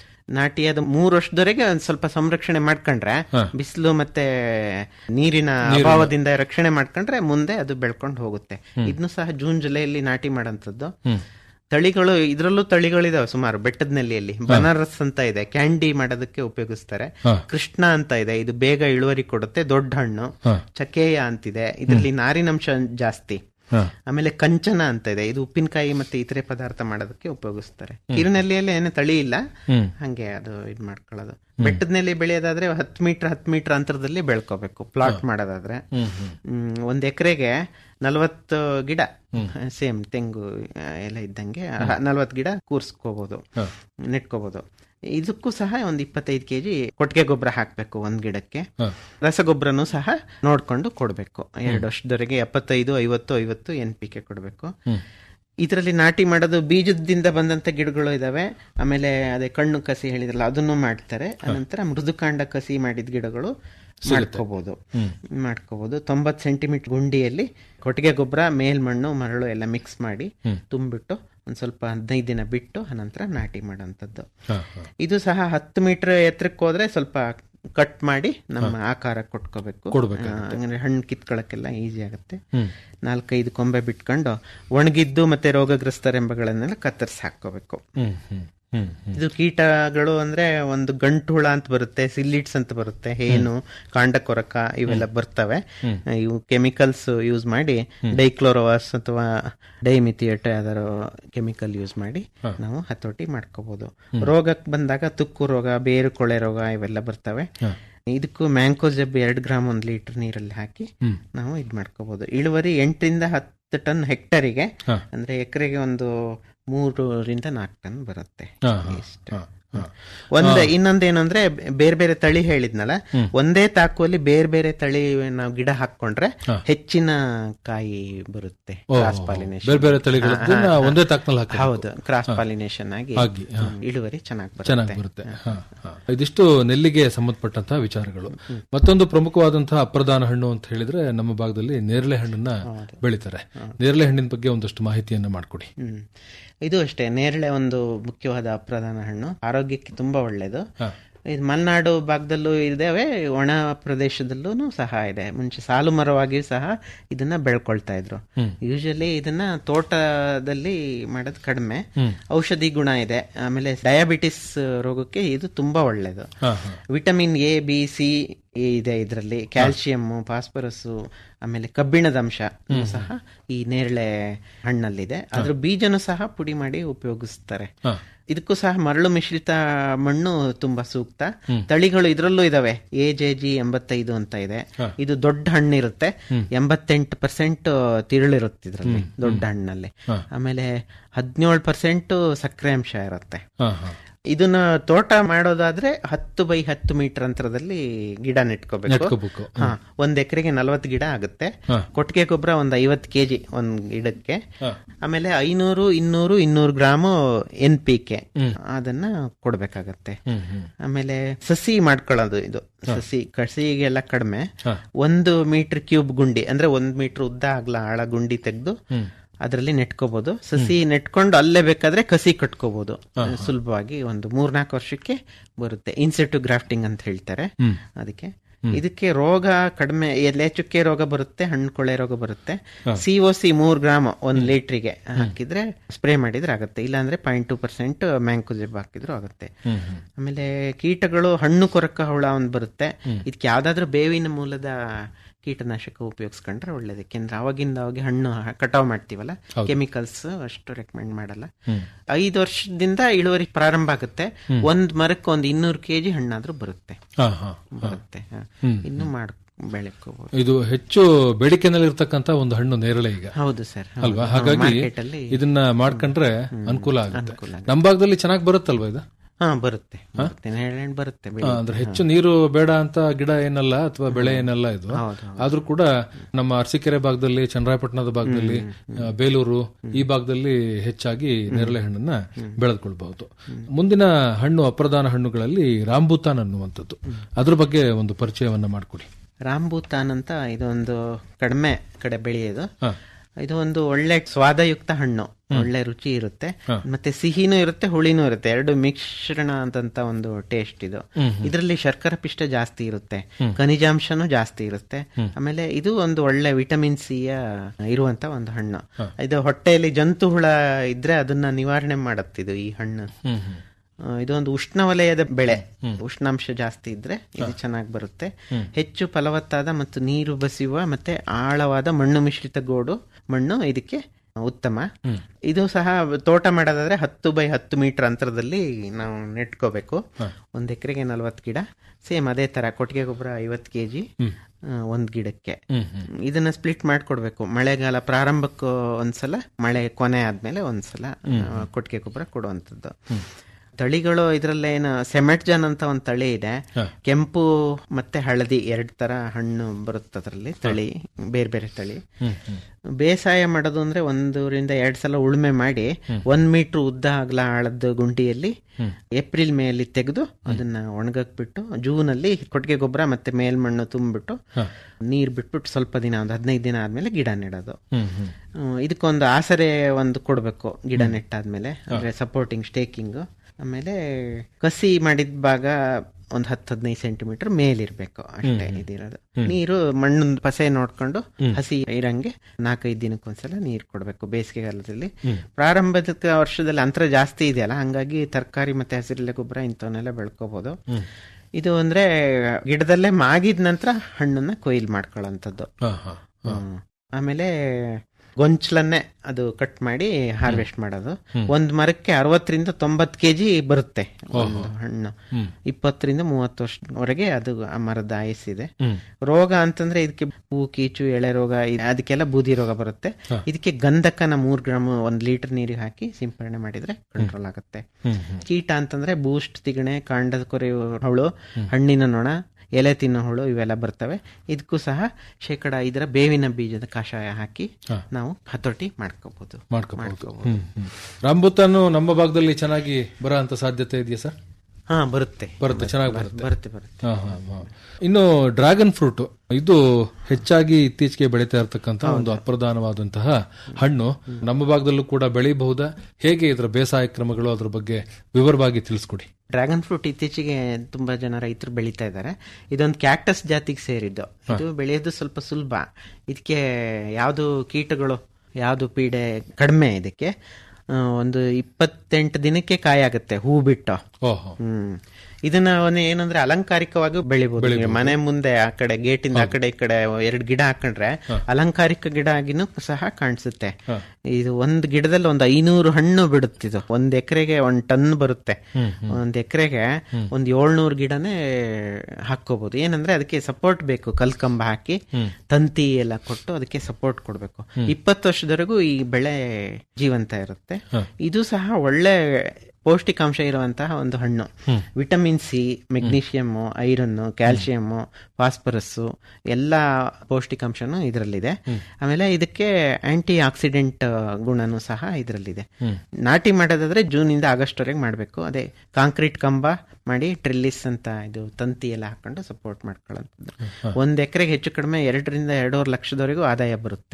ನಾಟಿ ಅದು ಮೂರು ವರ್ಷದವರೆಗೆ ಒಂದ್ ಸ್ವಲ್ಪ ಸಂರಕ್ಷಣೆ ಮಾಡ್ಕೊಂಡ್ರೆ ಬಿಸಿಲು ಮತ್ತೆ ನೀರಿನ ಅಭಾವದಿಂದ ರಕ್ಷಣೆ ಮಾಡ್ಕೊಂಡ್ರೆ ಮುಂದೆ ಅದು ಬೆಳ್ಕೊಂಡು ಹೋಗುತ್ತೆ ಇದನ್ನು ಸಹ ಜೂನ್ ಜುಲೈಯಲ್ಲಿ ನಾಟಿ ಮಾಡೋಂಥದ್ದು ತಳಿಗಳು ಇದ್ರಲ್ಲೂ ತಳಿಗಳಿದಾವೆ ಸುಮಾರು ಬೆಟ್ಟದ ನೆಲ್ಲಿಯಲ್ಲಿ ಬನಾರಸ್ ಅಂತ ಇದೆ ಕ್ಯಾಂಡಿ ಮಾಡೋದಕ್ಕೆ ಉಪಯೋಗಿಸ್ತಾರೆ ಕೃಷ್ಣ ಅಂತ ಇದೆ ಇದು ಬೇಗ ಇಳುವರಿ ಕೊಡುತ್ತೆ ದೊಡ್ಡ ಹಣ್ಣು ಚಕೇಯ ಅಂತಿದೆ ಇದರಲ್ಲಿ ನಾರಿನಂಶ ಜಾಸ್ತಿ ಆಮೇಲೆ ಕಂಚನ ಅಂತ ಇದೆ ಇದು ಉಪ್ಪಿನಕಾಯಿ ಮತ್ತೆ ಇತರೆ ಪದಾರ್ಥ ಮಾಡೋದಕ್ಕೆ ಉಪಯೋಗಿಸ್ತಾರೆ ಕಿರುನೆಲ್ಲಿಯಲ್ಲಿ ಏನು ತಳಿ ಇಲ್ಲ ಹಂಗೆ ಅದು ಇದ್ ಮಾಡ್ಕೊಳ್ಳೋದು ಬೆಟ್ಟದ ನೆಲ್ಲಿ ಬೆಳೆಯೋದಾದ್ರೆ ಹತ್ತು ಮೀಟರ್ ಹತ್ತು ಮೀಟರ್ ಅಂತರದಲ್ಲಿ ಬೆಳ್ಕೋಬೇಕು ಪ್ಲಾಟ್ ಮಾಡೋದಾದ್ರೆ ಹ್ಮ್, ಒಂದ್ ಎಕರೆಗೆ ನಲ್ವತ್ತು ಗಿಡ ಸೇಮ್ ತೆಂಗು ಆ, ಎಲ್ಲ ಇದ್ದಂಗೆ ನಲ್ವತ್ತು ಗಿಡ ಕೂರ್ಸ್ಕೋಬಹುದು ನೆಟ್ಕೋಬಹುದು ಇದಕ್ಕೂ ಸಹ ಒಂದ್ ಇಪ್ಪತ್ತೈದು ಕೆಜಿ ಕೊಟ್ಟಿಗೆ ಗೊಬ್ಬರ ಹಾಕ್ಬೇಕು ಒಂದ್ ಗಿಡಕ್ಕೆ ರಸಗೊಬ್ಬರನು ಸಹ ನೋಡ್ಕೊಂಡು ಕೊಡ್ಬೇಕು ಎರಡು ವರ್ಷದವರೆಗೆ ಎಪ್ಪತ್ತೈದು ಐವತ್ತು ಐವತ್ತು ಎನ್ ಪಿ ಕೆ ಕೊಡ್ಬೇಕು ಇದರಲ್ಲಿ ನಾಟಿ ಮಾಡೋದು ಬೀಜದಿಂದ ಬಂದಂತ ಗಿಡಗಳು ಇದಾವೆ ಆಮೇಲೆ ಅದೇ ಕಣ್ಣು ಕಸಿ ಹೇಳಿದ್ರಲ್ಲ ಅದನ್ನು ಮಾಡ್ತಾರೆ ಅನಂತರ ಮೃದುಕಾಂಡ ಕಸಿ ಮಾಡಿದ ಗಿಡಗಳು ಮಾಡ್ಕೋಬಹುದು ಮಾಡ್ಕೋಬಹುದು ತೊಂಬತ್ ಸೆಂಟಿಮೀಟರ್ ಗುಂಡಿಯಲ್ಲಿ ಕೊಟ್ಟಿಗೆ ಗೊಬ್ಬರ ಮೇಲ್ಮಣ್ಣು ಮರಳು ಎಲ್ಲ ಮಿಕ್ಸ್ ಮಾಡಿ ತುಂಬಿಟ್ಟು ಒಂದ್ ಸ್ವಲ್ಪ ಹದಿನೈದು ದಿನ ಬಿಟ್ಟು ಅನಂತರ ನಾಟಿ ಮಾಡೋಂಥದ್ದು ಇದು ಸಹ ಹತ್ತು ಮೀಟರ್ ಎತ್ತರಕ್ಕೆ ಹೋದ್ರೆ ಸ್ವಲ್ಪ ಕಟ್ ಮಾಡಿ ನಮ್ಮ ಆಕಾರ ಕೊಟ್ಕೋಬೇಕು ಆ, ಹಂಗಂದ್ರೆ ಹಣ್ಣು ಕಿತ್ಕೊಳಕ್ಕೆಲ್ಲ ಈಸಿ ಆಗುತ್ತೆ ನಾಲ್ಕೈದು ಕೊಂಬೆ ಬಿಟ್ಕೊಂಡು ಒಣಗಿದ್ದು ಮತ್ತೆ ರೋಗಗ್ರಸ್ತ ರೆಂಬೆಗಳನ್ನೆಲ್ಲ ಕತ್ತರಿಸಿ ಹಾಕೋಬೇಕು ಹ್ಮ್ ಹ್ಮ್ ಹ್ಮ್ ಇದು ಕೀಟಗಳು ಅಂದ್ರೆ ಒಂದು ಗಂಟು ಹುಳ ಅಂತ ಬರುತ್ತೆ ಸಿಲ್ಲಿಟ್ಸ್ ಅಂತ ಬರುತ್ತೆ ಹೇನು ಕಾಂಡ ಕೊರಕ ಇವೆಲ್ಲ ಬರ್ತವೆ ಇವು ಕೆಮಿಕಲ್ಸ್ ಯೂಸ್ ಮಾಡಿ ಡೈಕ್ಲೋರೋವಾಸ್ ಅಥವಾ ಡೈಮಿಥಿಯೇಟ್ ಯಾವ್ದಾರು ಕೆಮಿಕಲ್ ಯೂಸ್ ಮಾಡಿ ನಾವು ಹತೋಟಿ ಮಾಡ್ಕೋಬಹುದು ರೋಗಕ್ಕೆ ಬಂದಾಗ ತುಕ್ಕು ರೋಗ ಬೇರು ಕೊಳೆ ರೋಗ ಇವೆಲ್ಲ ಬರ್ತವೆ ಇದಕ್ಕೂ ಮ್ಯಾಂಕೋ ಜಬ್ ಎರಡು ಗ್ರಾಮ್ ಒಂದು ಲೀಟರ್ ನೀರಲ್ಲಿ ಹಾಕಿ ನಾವು ಇದ್ ಮಾಡ್ಕೋಬಹುದು ಇಳುವರಿ ಎಂಟರಿಂದ ಹತ್ತು ಟನ್ ಹೆಕ್ಟರಿಗೆ ಅಂದ್ರೆ ಎಕರೆಗೆ ಒಂದು ಮೂರರಿಂದ ನಾಲ್ಕು ಟನ್ ಬರುತ್ತೆ ಇಷ್ಟು. ಒಂದ್ ಇನ್ನೊಂದೇನು ಅಂದ್ರೆ ಬೇರೆ ಬೇರೆ ತಳಿ ಹೇಳಿದ್ನಲ್ಲ ಒಂದೇ ತಾಕುವಲ್ಲಿ ಬೇರೆ ಬೇರೆ ತಳಿ ನಾವು ಗಿಡ ಹಾಕೊಂಡ್ರೆ ಹೆಚ್ಚಿನ ಕಾಯಿ ಬರುತ್ತೆ ಕ್ರಾಸ್ ಪಾಲಿನೇಷನ್ ಬೇರೆ ಬೇರೆ ತಳಿಗಳದ್ದನ್ನ ಒಂದೇ ತಾಕ್ನಲ್ಲಿ ಹಾಕಿ ಹೌದು ಕ್ರಾಸ್ ಪಾಲಿನೇಷನ್ ಆಗಿ ಆಗಿ, ಹಾ. ಹ್ಮ್, ಇಳುವರಿ ಚೆನ್ನಾಗಿ ಚೆನ್ನಾಗಿ ಬರುತ್ತೆ ಬರುತ್ತೆ ಹ, ಹ. ಇದಿಷ್ಟು ನೆಲ್ಲಿಗೆ ಸಂಬಂಧಪಟ್ಟಂತಹ ವಿಚಾರಗಳು ಮತ್ತೊಂದು ಪ್ರಮುಖವಾದಂತಹ ಅಪ್ರಧಾನ ಹಣ್ಣು ಅಂತ ಹೇಳಿದ್ರೆ ನಮ್ಮ ಭಾಗದಲ್ಲಿ ನೇರಳೆ ಹಣ್ಣನ್ನ ಬೆಳಿತಾರೆ ನೇರಳೆ ಹಣ್ಣಿನ ಬಗ್ಗೆ ಒಂದಷ್ಟು ಮಾಹಿತಿಯನ್ನ ಮಾಡ್ಕೊಡಿ ಹ್ಮ್ ಇದು ಅಷ್ಟೇ ನೇರಳೆ ಒಂದು ಮುಖ್ಯವಾದ ಅಪ್ರಧಾನ ಹಣ್ಣು ಆರೋಗ್ಯಕ್ಕೆ ತುಂಬಾ ಒಳ್ಳೇದು ಇದು ಮಲೆನಾಡು ಭಾಗದಲ್ಲೂ ಇದಾವೆ ಒಣ ಪ್ರದೇಶದಲ್ಲೂ ಸಹ ಇದೆ ಮುಂಚೆ ಸಾಲು ಮರವಾಗಿಯೂ ಸಹ ಇದನ್ನ ಬೆಳ್ಕೊಳ್ತಾ ಇದ್ರು ಯೂಶಲಿ ಇದನ್ನ ತೋಟದಲ್ಲಿ ಮಾಡೋದು ಕಡಿಮೆ ಔಷಧಿ ಗುಣ ಇದೆ ಆಮೇಲೆ ಡಯಾಬಿಟಿಸ್ ರೋಗಕ್ಕೆ ಇದು ತುಂಬಾ ಒಳ್ಳೇದು ವಿಟಮಿನ್ ಎ ಬಿ ಸಿ ಇದೆ ಇದರಲ್ಲಿ ಕ್ಯಾಲ್ಸಿಯಂ ಫಾಸ್ಫರಸ್ ಆಮೇಲೆ ಕಬ್ಬಿಣದ ಅಂಶ ಸಹ ಈ ನೇರಳೆ ಹಣ್ಣಲ್ಲಿದೆ ಅದ್ರ ಬೀಜನು ಸಹ ಪುಡಿ ಮಾಡಿ ಉಪಯೋಗಿಸ್ತಾರೆ ಇದಕ್ಕೂ ಸಹ ಮರಳು ಮಿಶ್ರಿತ ಮಣ್ಣು ತುಂಬಾ ಸೂಕ್ತ ತಳಿಗಳು ಇದ್ರಲ್ಲೂ ಇದಾವೆ ಎ ಜೆ ಜಿ ಎಂಬತ್ತೈದು ಅಂತ ಇದೆ ಇದು ದೊಡ್ಡ ಹಣ್ಣಿರುತ್ತೆ ಎಂಬತ್ತೆಂಟು ಪರ್ಸೆಂಟ್ ತಿರುಳಿರುತ್ತೆ ಇದ್ರಲ್ಲಿ ದೊಡ್ಡ ಹಣ್ಣಲ್ಲಿ ಆಮೇಲೆ ಹದಿನೇಳು ಪರ್ಸೆಂಟ್ ಸಕ್ಕರೆ ಅಂಶ ಇರುತ್ತೆ ಹ, ಹ. ಇದನ್ನ ತೋಟ ಮಾಡೋದಾದ್ರೆ ಹತ್ತು ಬೈ ಹತ್ತು ಮೀಟರ್ ಅಂತರದಲ್ಲಿ ಗಿಡ ನೆಟ್ಕೋಬೇಕು ನೆಟ್ಕೋಬೇಕು. ಹಾ ಒಂದ್ ಎಕರೆಗೆ ನಲವತ್ತು ಗಿಡ ಆಗುತ್ತೆ ಕೊಟ್ಟಿಗೆ ಗೊಬ್ಬರ ಒಂದ್ ಐವತ್ತು ಕೆಜಿ ಒಂದ್ ಗಿಡಕ್ಕೆ ಆಮೇಲೆ ಐನೂರು ಇನ್ನೂರು ಇನ್ನೂರು ಗ್ರಾಮು ಎನ್ ಪಿ ಕೆ ಅದನ್ನ ಕೊಡ್ಬೇಕಾಗತ್ತೆ ಆಮೇಲೆ ಸಸಿ ಮಾಡ್ಕೊಳ್ಳೋದು ಇದು ಸಸಿ ಕಸಿಗೆಲ್ಲ ಕಡಿಮೆ ಒಂದು ಮೀಟರ್ ಕ್ಯೂಬ್ ಗುಂಡಿ ಅಂದ್ರೆ ಒಂದ್ ಮೀಟರ್ ಉದ್ದ ಆಗ್ಲ ಆಳ ಗುಂಡಿ ತೆಗೆದು ಅದರಲ್ಲಿ ನೆಟ್ಕೋಬಹುದು ಸಸಿ ನೆಟ್ಕೊಂಡು ಅಲ್ಲೇ ಬೇಕಾದ್ರೆ ಕಸಿ ಕಟ್ಕೋಬಹುದು ಸುಲಭವಾಗಿ ಒಂದು ಮೂರ್ನಾಲ್ಕು ವರ್ಷಕ್ಕೆ ಬರುತ್ತೆ ಇನ್ಸೆಟು ಗ್ರಾಫ್ಟಿಂಗ್ ಅಂತ ಹೇಳ್ತಾರೆ ಅದಕ್ಕೆ ಇದಕ್ಕೆ ರೋಗ ಕಡಿಮೆ ಎಲೆ ಚುಕ್ಕೆ ರೋಗ ಬರುತ್ತೆ ಹಣ್ಣು ಕೊಳೆ ರೋಗ ಬರುತ್ತೆ ಸಿ ಒ ಸಿ ಮೂರ್ ಗ್ರಾಮ್ ಒಂದ್ ಲೀಟ್ರಿಗೆ ಹಾಕಿದ್ರೆ ಸ್ಪ್ರೇ ಮಾಡಿದ್ರೆ ಆಗುತ್ತೆ ಇಲ್ಲಾಂದ್ರೆ ಪಾಯಿಂಟ್ ಟೂ ಪರ್ಸೆಂಟ್ ಮ್ಯಾಂಕೋಜೆಬ್ ಹಾಕಿದ್ರು ಆಗುತ್ತೆ ಆಮೇಲೆ ಕೀಟಗಳು ಹಣ್ಣು ಕೊರಕ ಹುಳ ಒಂದ್ ಬರುತ್ತೆ ಇದಕ್ಕೆ ಯಾವ್ದಾದ್ರು ಬೇವಿನ ಮೂಲದ ಕೀಟನಾಶಕ ಉಪಯೋಗಿಸ್ಕೊಂಡ್ರೆ ಒಳ್ಳೇದು ಯಾಕೆಂದ್ರೆ ಅವಾಗಿಂದ ಅವಾಗ ಹಣ್ಣು ಕಟಾವ್ ಮಾಡ್ತೀವಲ್ಲ ಕೆಮಿಕಲ್ಸ್ ಅಷ್ಟು ರೆಕಮೆಂಡ್ ಮಾಡಲ್ಲ ಐದು ವರ್ಷದಿಂದ ಇಳುವರಿ ಪ್ರಾರಂಭ ಆಗುತ್ತೆ ಒಂದ್ ಮರಕ್ಕೆ ಒಂದ್ ಇನ್ನೂರು ಕೆಜಿ ಹಣ್ಣಾದ್ರೂ ಬರುತ್ತೆ ಹ, ಹ. ಬರುತ್ತೆ ಹ. ಇನ್ನು ಮಾಡ್ ಬೆಳಕೋಬಹುದು ಇದು ಹೆಚ್ಚು ಬೇಡಿಕೆನಲ್ಲಿರ್ತಕ್ಕಂತ ಒಂದು ಹಣ್ಣು ನೇರಳೆ ಈಗ ಹೌದು ಸರ್ ಅಲ್ವಾ ಹಾಗಾಗಿ ಮಾರ್ಕೆಟ್ ಅಲ್ಲಿ ಇದನ್ನ ಮಾಡ್ಕೊಂಡ್ರೆ ಅನುಕೂಲ ಆಗುತ್ತೆ ನಮ್ಮ ಭಾಗದಲ್ಲಿ ಚೆನ್ನಾಗಿ ಬರುತ್ತಲ್ವಾ ಇದು ಹಾ ಬರುತ್ತೆ ಬರುತ್ತೆ ನೇರಳೆಹಣ್ಣು ಬರುತ್ತೆ ಬೆಳೆ. ಆ, ಅಂದ್ರೆ ಹೆಚ್ಚು ನೀರು ಬೇಡ ಅಂತ ಗಿಡ ಏನಲ್ಲ ಅಥವಾ ಬೆಳೆ ಏನಲ್ಲ ಇದು ಆದ್ರೂ ಕೂಡ ನಮ್ಮ ಅರಸೀಕೆರೆ ಭಾಗದಲ್ಲಿ ಚನ್ನರಾಯಪಟ್ಟಣದ ಭಾಗದಲ್ಲಿ ಆ, ಬೇಲೂರು ಈ ಭಾಗದಲ್ಲಿ ಹೆಚ್ಚಾಗಿ ನೇರಳೆ ಹಣ್ಣನ್ನ ಬೆಳೆದುಕೊಳ್ಬಹುದು ಮುಂದಿನ ಹಣ್ಣು ಅಪ್ರಧಾನ ಹಣ್ಣುಗಳಲ್ಲಿ ರಾಂಬೂತಾನ್ ಅನ್ನುವಂಥದ್ದು ಅದ್ರ ಬಗ್ಗೆ ಒಂದು ಪರಿಚಯವನ್ನ ಮಾಡಿಕೊಡಿ ರಾಂಬೂತಾನ್ ಅಂತ ಇದೊಂದು ಕಡಿಮೆ ಕಡೆ ಬೆಳೆಯೋದು ಇದು ಒಂದು ಒಳ್ಳೆ ಸ್ವಾದಯುಕ್ತ ಹಣ್ಣು ಒಳ್ಳೆ ರುಚಿ ಇರುತ್ತೆ ಮತ್ತೆ ಸಿಹಿನೂ ಇರುತ್ತೆ ಹುಳಿನೂ ಇರುತ್ತೆ ಎರಡು ಮಿಶ್ರಣ ಆದಂತ ಒಂದು ಟೇಸ್ಟ್ ಇದು ಇದರಲ್ಲಿ ಶರ್ಕರ ಪಿಷ್ಟ ಜಾಸ್ತಿ ಇರುತ್ತೆ ಖನಿಜಾಂಶನೂ ಜಾಸ್ತಿ ಇರುತ್ತೆ ಆಮೇಲೆ ಇದು ಒಂದು ಒಳ್ಳೆ ವಿಟಮಿನ್ ಸಿ ಇರುವಂತ ಒಂದು ಹಣ್ಣು ಇದು ಹೊಟ್ಟೆಯಲ್ಲಿ ಜಂತು ಹುಳ ಇದ್ರೆ ಅದನ್ನ ನಿವಾರಣೆ ಮಾಡತ್ತಿದು ಈ ಹಣ್ಣು ಆ, ಇದೊಂದು ಉಷ್ಣವಲಯದ ಬೆಳೆ ಉಷ್ಣಾಂಶ ಜಾಸ್ತಿ ಇದ್ರೆ ಇದು ಚೆನ್ನಾಗಿ ಬರುತ್ತೆ ಹೆಚ್ಚು ಫಲವತ್ತಾದ ಮತ್ತು ನೀರು ಬಸಿಯುವ ಮತ್ತೆ ಆಳವಾದ ಮಣ್ಣು ಮಿಶ್ರಿತ ಗೋಡು ಮಣ್ಣು ಇದಕ್ಕೆ ಉತ್ತಮ ಇದು ಸಹ ತೋಟ ಮಾಡೋದಾದ್ರೆ ಹತ್ತು ಬೈ ಹತ್ತು ಮೀಟರ್ ಅಂತರದಲ್ಲಿ ನಾವು ನೆಟ್ಕೋಬೇಕು ಒಂದ್ ಎಕರೆಗೆ ನಲ್ವತ್ತು ಗಿಡ ಸೇಮ್ ಅದೇ ತರ ಕೊಟ್ಟಿಗೆ ಗೊಬ್ಬರ ಐವತ್ತು ಕೆಜಿ ಒಂದ್ ಗಿಡಕ್ಕೆ ಇದನ್ನ ಸ್ಪ್ಲಿಟ್ ಮಾಡ್ಕೊಡ್ಬೇಕು ಮಳೆಗಾಲ ಪ್ರಾರಂಭಕ್ಕೂ ಒಂದ್ಸಲ ಮಳೆ ಕೊನೆ ಆದ್ಮೇಲೆ ಒಂದ್ಸಲ ಆ, ಕೊಟ್ಟಿಗೆ ಗೊಬ್ಬರ ಕೊಡುವಂಥದ್ದು ತಳಿಗಳು ಇದ್ರಲ್ಲೇನು ಸೆಮೆಟ್ಜನ್ ಅಂತ ಒಂದು ತಳಿ ಇದೆ ಕೆಂಪು ಮತ್ತೆ ಹಳದಿ ಎರಡ್ ತರ ಹಣ್ಣು ಬರುತ್ತೆ ಅದರಲ್ಲಿ ತಳಿ ಬೇರೆ ಬೇರೆ ತಳಿ ಬೇಸಾಯ ಮಾಡೋದು ಅಂದ್ರೆ ಒಂದೂರಿಂದ ಎರಡ್ ಸಲ ಉಳುಮೆ ಮಾಡಿ ಒಂದ್ ಮೀಟರ್ ಉದ್ದ ಅಗಲ ಆಳದ ಗುಂಡಿಯಲ್ಲಿ ಏಪ್ರಿಲ್ ಮೇಲಿ ತೆಗೆದು ಅದನ್ನ ಒಣಗಕ್ ಬಿಟ್ಟು ಜೂನ್ ಅಲ್ಲಿ ಕೊಟ್ಟಿಗೆ ಗೊಬ್ಬರ ಮತ್ತೆ ಮೇಲ್ಮಣ್ಣು ತುಂಬಿಬಿಟ್ಟು ನೀರ್ ಬಿಟ್ಬಿಟ್ಟು ಸ್ವಲ್ಪ ದಿನ ಒಂದು ಹದಿನೈದು ದಿನ ಆದ್ಮೇಲೆ ಗಿಡ ನೆಡೋದು ಹ್ಮ್, ಇದಕ್ಕೊಂದು ಆಸರೆ ಒಂದು ಕೊಡ್ಬೇಕು ಗಿಡ ನೆಟ್ಟಾದ್ಮೇಲೆ ಅಂದ್ರೆ ಸಪೋರ್ಟಿಂಗ್ ಸ್ಟೇಕಿಂಗ್ ಆಮೇಲೆ ಕಸಿ ಮಾಡಿದ ಭಾಗ ಒಂದ್ ಹತ್ತು ಹದಿನೈದು ಸೆಂಟಿಮೀಟರ್ ಮೇಲಿರ್ಬೇಕು ಅಷ್ಟೇ ಇದಿರೋದು ನೀರು ಮಣ್ಣು ಪಸೆ ನೋಡ್ಕೊಂಡು ಹಸಿ ಇರಂಗೆ ನಾಲ್ಕೈದು ದಿನಕ್ಕೊಂದ್ಸಲ ನೀರು ಕೊಡ್ಬೇಕು ಬೇಸಿಗೆಗಾಲದಲ್ಲಿ ಪ್ರಾರಂಭದ ವರ್ಷದಲ್ಲಿ ಅಂತರ ಜಾಸ್ತಿ ಇದೆಯಲ್ಲ ಹಂಗಾಗಿ ತರಕಾರಿ ಮತ್ತೆ ಹಸಿರೆಲೆ ಗೊಬ್ಬರ ಇಂಥವನ್ನೆಲ್ಲ ಬೆಳ್ಕೋಬಹುದು ಇದು ಅಂದ್ರೆ ಗಿಡದಲ್ಲೇ ಮಾಗಿದ ನಂತರ ಹಣ್ಣನ್ನ ಕೊಯ್ಲು ಮಾಡ್ಕೊಳ್ಳೋಂಥದ್ದು ಹಾ, ಹಾ. ಹ್ಮ್. ಆಮೇಲೆ ಗೊಂಚಲನ್ನೇ ಅದು ಕಟ್ ಮಾಡಿ ಹಾರ್ವೆಸ್ಟ್ ಮಾಡೋದು ಒಂದ್ ಮರಕ್ಕೆ ಅರವತ್ತರಿಂದ ತೊಂಬತ್ ಕೆಜಿ ಬರುತ್ತೆ ಒಂದು ಹಣ್ಣು ಇಪ್ಪತ್ತರಿಂದ ಮೂವತ್ತು ವರ್ಷವರೆಗೆ ಅದು ಆ ಮರದ ಆಯಸ್ಸಿದೆ ರೋಗ ಅಂತಂದ್ರೆ ಇದಕ್ಕೆ ಹೂ ಕೀಚು ಎಳೆ ರೋಗ ಇದ್- ಅದಕ್ಕೆಲ್ಲ ಬೂದಿ ರೋಗ ಬರುತ್ತೆ ಇದಕ್ಕೆ ಗಂಧಕನ ಮೂರ್ ಗ್ರಾಮ್ ಒಂದ್ ಲೀಟರ್ ನೀರಿಗೆ ಹಾಕಿ ಸಿಂಪರಣೆ ಮಾಡಿದ್ರೆ ಕಂಟ್ರೋಲ್ ಆಗುತ್ತೆ ಕೀಟ ಅಂತಂದ್ರೆ ಬೂಸ್ಟ್ ತಿಗಣೆ ಕಾಂಡದ ಕೊರೆಯುವ ಹುಳು ಹಣ್ಣಿನ ನೊಣ ಎಲೆ ತಿನ್ನೋ ಹುಳು ಇವೆಲ್ಲ ಬರ್ತವೆ ಇದಕ್ಕೂ ಸಹ ಶೇಕಡ ಐದರ ಬೇವಿನ ಬೀಜದ ಕಷಾಯ ಹಾಕಿ ನಾವು ಹತೋಟಿ ಮಾಡ್ಕೋಬಹುದು ಮಾಡ್ಕೋಬಹುದು ಹ್ಮ್, ಹ್ಮ್. ರಾಂಬುತಾನು ನಮ್ಮ ಭಾಗದಲ್ಲಿ ಚೆನ್ನಾಗಿ ಬರೋ ಅಂತ ಸಾಧ್ಯತೆ ಇದೆಯಾ ಸರ್ ಹಾ ಬರುತ್ತೆ ಬರುತ್ತೆ ಚೆನ್ನಾಗಿ ಬರುತ್ತೆ ಬರುತ್ತೆ ಬರುತ್ತೆ ಹಾ, ಹಾ, ಹಾ. ಇನ್ನು ಡ್ರ್ಯಾಗನ್ ಫ್ರೂಟ್ ಇದು ಹೆಚ್ಚಾಗಿ ಇತ್ತೀಚೆಗೆ ಬೆಳೀತಾ ಇರತಕ್ಕಂತಹ ಒಂದು ಅಪ್ರಧಾನವಾದಂತಹ ಹಣ್ಣು ನಮ್ಮ ಭಾಗದಲ್ಲೂ ಕೂಡ ಬೆಳೆಯಬಹುದಾ ಹೇಗೆ ಇದರ ಬೇಸಾಯ ಕ್ರಮಗಳು ಅದ್ರ ಬಗ್ಗೆ ವಿವರವಾಗಿ ತಿಳಿಸ್ಕೊಡಿ ಡ್ರ್ಯಾಗನ್ ಫ್ರೂಟ್ ಇತ್ತೀಚೆಗೆ ತುಂಬಾ ಜನ ರೈತರು ಬೆಳೀತಾ ಇದ್ದಾರೆ ಇದೊಂದು ಕ್ಯಾಕ್ಟಸ್ ಜಾತಿಗೆ ಸೇರಿದ್ದು ಇದು ಬೆಳೆಯೋದು ಸ್ವಲ್ಪ ಸುಲಭ ಇದಕ್ಕೆ ಯಾವುದು ಕೀಟಗಳು ಯಾವುದು ಪೀಡೆ ಕಡಿಮೆ ಇದಕ್ಕೆ ಆ, ಒಂದು ಇಪ್ಪತ್ತೆಂಟು ದಿನಕ್ಕೆ ಕಾಯಾಗುತ್ತೆ ಹೂ ಬಿಟ್ಟು ಓಹೋ ಹ್ಮ್ ಇದನ್ನ ಅವನು ಏನಂದ್ರೆ ಅಲಂಕಾರಿಕವಾಗಿ ಬೆಳಿಬಹುದು ಈಗ ಮನೆ ಮುಂದೆ ಆ ಕಡೆ ಗೇಟಿಂದ ಆ ಕಡೆ ಈ ಕಡೆ ಎರಡು ಗಿಡ ಹಾಕೊಂಡ್ರೆ ಅಲಂಕಾರಿಕ ಗಿಡ ಆಗಿನೂ ಸಹ ಕಾಣಿಸುತ್ತೆ ಇದು ಒಂದ್ ಗಿಡದಲ್ಲಿ ಒಂದು ಐನೂರು ಹಣ್ಣು ಬಿಡುತ್ತಿದು ಒಂದ್ ಎಕರೆಗೆ ಒಂದ್ ಟನ್ ಬರುತ್ತೆ ಒಂದ್ ಎಕರೆಗೆ ಒಂದ್ ಏಳ್ನೂರು ಗಿಡನೇ ಹಾಕೋಬಹುದು ಏನಂದ್ರೆ ಅದಕ್ಕೆ ಸಪೋರ್ಟ್ ಬೇಕು ಕಲ್ಕಂಬ ಹಾಕಿ ತಂತಿ ಎಲ್ಲ ಕೊಟ್ಟು ಅದಕ್ಕೆ ಸಪೋರ್ಟ್ ಕೊಡ್ಬೇಕು ಇಪ್ಪತ್ತು ವರ್ಷದವರೆಗೂ ಈ ಬೆಳೆ ಜೀವಂತ ಇರುತ್ತೆ ಇದು ಸಹ ಒಳ್ಳೆ ಪೌಷ್ಟಿಕಾಂಶ ಇರುವಂತಹ ಒಂದು ಹಣ್ಣು vitamin C magnesium iron calcium phosphorus ಎಲ್ಲ ಪೌಷ್ಟಿಕಾಂಶನೂ ಇದರಲ್ಲಿದೆ ಆಮೇಲೆ ಇದಕ್ಕೆ ಆಂಟಿ ಆಕ್ಸಿಡೆಂಟ್ ಗುಣನೂ ಸಹ ಇದರಲ್ಲಿದೆ ನಾಟಿ ಮಾಡೋದಾದ್ರೆ ಜೂನ್ ಇಂದ ಆಗಸ್ಟ್ ವರೆಗೆ ಮಾಡಬೇಕು ಅದೇ ಕಾಂಕ್ರೀಟ್ ಕಂಬ ಮಾಡಿ ಟ್ರಿಲ್ಲಿಸ್ ಅಂತ ಇದು ತಂತಿ ಎಲ್ಲ ಹಾಕೊಂಡು ಸಪೋರ್ಟ್ ಮಾಡ್ಕೊಳ್ಳೋಂಥದ್ದು ಒಂದ್ ಎಕರೆಗೆ ಹೆಚ್ಚು ಕಡಿಮೆ ಎರಡರಿಂದ ಎರಡೂವರೆ ಲಕ್ಷದವರೆಗೂ ಆದಾಯ ಬರುತ್ತೆ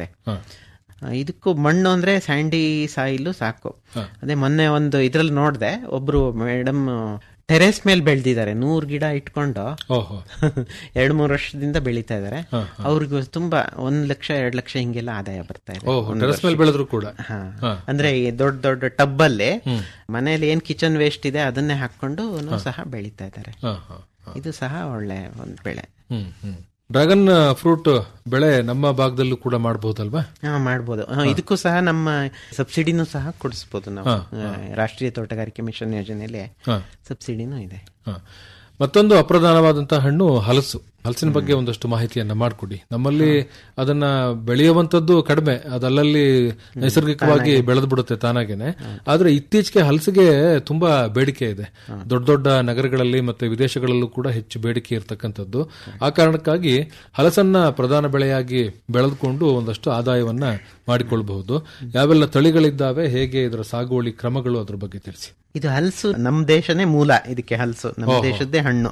ಆ, ಇದಕ್ಕೂ ಮಣ್ಣು ಅಂದ್ರೆ ಸ್ಯಾಂಡಿ ಸಾಯಿಲು ಸಾಕು ಅದೇ ಮೊನ್ನೆ ಒಂದು ಇದ್ರಲ್ಲಿ ನೋಡ್ದೆ ಒಬ್ರು ಮೇಡಮ್ ಟೆರೇಸ್ ಮೇಲೆ ಬೆಳ್ದಿದ್ದಾರೆ ನೂರ್ ಗಿಡ ಇಟ್ಕೊಂಡು ಓಹೋ ಎರಡ್ ಮೂರು ವರ್ಷದಿಂದ ಬೆಳೀತಾ ಇದಾರೆ ಅವ್ರಿಗೂ ತುಂಬಾ ಒಂದ್ ಲಕ್ಷ ಎರಡ್ ಲಕ್ಷ ಹಿಂಗೆಲ್ಲ ಆದಾಯ ಬರ್ತಾ ಇದೆ ಓಹೋ ಟೆರಸ್ ಮೇಲೆ ಬೆಳೆದ್ರು ಕೂಡ ಹಾ. ಅಂದ್ರೆ ಈ ದೊಡ್ಡ ದೊಡ್ಡ ಟಬ್ ಅಲ್ಲಿ ಮನೆಯಲ್ಲಿ ಏನ್ ಕಿಚನ್ ವೇಸ್ಟ್ ಇದೆ ಅದನ್ನೇ ಹಾಕೊಂಡು ಸಹ ಬೆಳೀತಾ ಇದ್ದಾರೆ ಹಾ, ಹಾ, ಹಾ. ಇದು ಸಹ ಒಳ್ಳೆ ಒಂದು ಬೆಳೆ ಹ್ಮ್ ಹ್ಮ್ ಡ್ರ್ಯಾಗನ್ ಫ್ರೂಟ್ ಬೆಳೆ ನಮ್ಮ ಭಾಗದಲ್ಲೂ ಕೂಡ ಮಾಡಬಹುದಲ್ವಾ ಹಾ ಮಾಡ್ಬೋದು ಹಾ, ಇದಕ್ಕೂ ಸಹ ನಮ್ಮ ಸಬ್ಸಿಡಿನೂ ಸಹ ಕೊಡಿಸ್ಬೋದು ನಾವು ಆ, ರಾಷ್ಟ್ರೀಯ ತೋಟಗಾರಿಕೆ ಮಿಷನ್ ಯೋಜನೆಯಲ್ಲಿ ಹಾ. ಸಬ್ಸಿಡಿನೂ ಇದೆ ಹ. ಮತ್ತೊಂದು ಅಪ್ರಧಾನವಾದಂತಹ ಹಣ್ಣು ಹಲಸು ಹಲಸಿನ ಬಗ್ಗೆ ಒಂದಷ್ಟು ಮಾಹಿತಿಯನ್ನ ಮಾಡಿಕೊಡಿ ನಮ್ಮಲ್ಲಿ ಅದನ್ನ ಬೆಳೆಯುವಂತದ್ದು ಕಡಿಮೆ ಅದಲ್ಲಲ್ಲಿ ನೈಸರ್ಗಿಕವಾಗಿ ಬೆಳೆದು ಬಿಡುತ್ತೆ ತಾನಾಗೇನೆ ಆದ್ರೆ ಇತ್ತೀಚೆಗೆ ಹಲಸಿಗೆ ತುಂಬಾ ಬೇಡಿಕೆ ಇದೆ ದೊಡ್ಡ ದೊಡ್ಡ ನಗರಗಳಲ್ಲಿ ಮತ್ತೆ ವಿದೇಶಗಳಲ್ಲೂ ಕೂಡ ಹೆಚ್ಚು ಬೇಡಿಕೆ ಇರತಕ್ಕಂಥದ್ದು ಆ ಕಾರಣಕ್ಕಾಗಿ ಹಲಸನ್ನ ಪ್ರಧಾನ ಬೆಳೆಯಾಗಿ ಬೆಳೆದುಕೊಂಡು ಒಂದಷ್ಟು ಆದಾಯವನ್ನ ಮಾಡಿಕೊಳ್ಬಹುದು ಯಾವೆಲ್ಲ ತಳಿಗಳಿದ್ದಾವೆ ಹೇಗೆ ಇದರ ಸಾಗುವಳಿ ಕ್ರಮಗಳು ಅದ್ರ ಬಗ್ಗೆ ತಿಳಿಸಿ ಇದು ಹಲಸು ನಮ್ ದೇಶನೇ ಮೂಲ ಇದಕ್ಕೆ ಹಲಸು ನಮ್ಮ ದೇಶದ್ದೇ ಹಣ್ಣು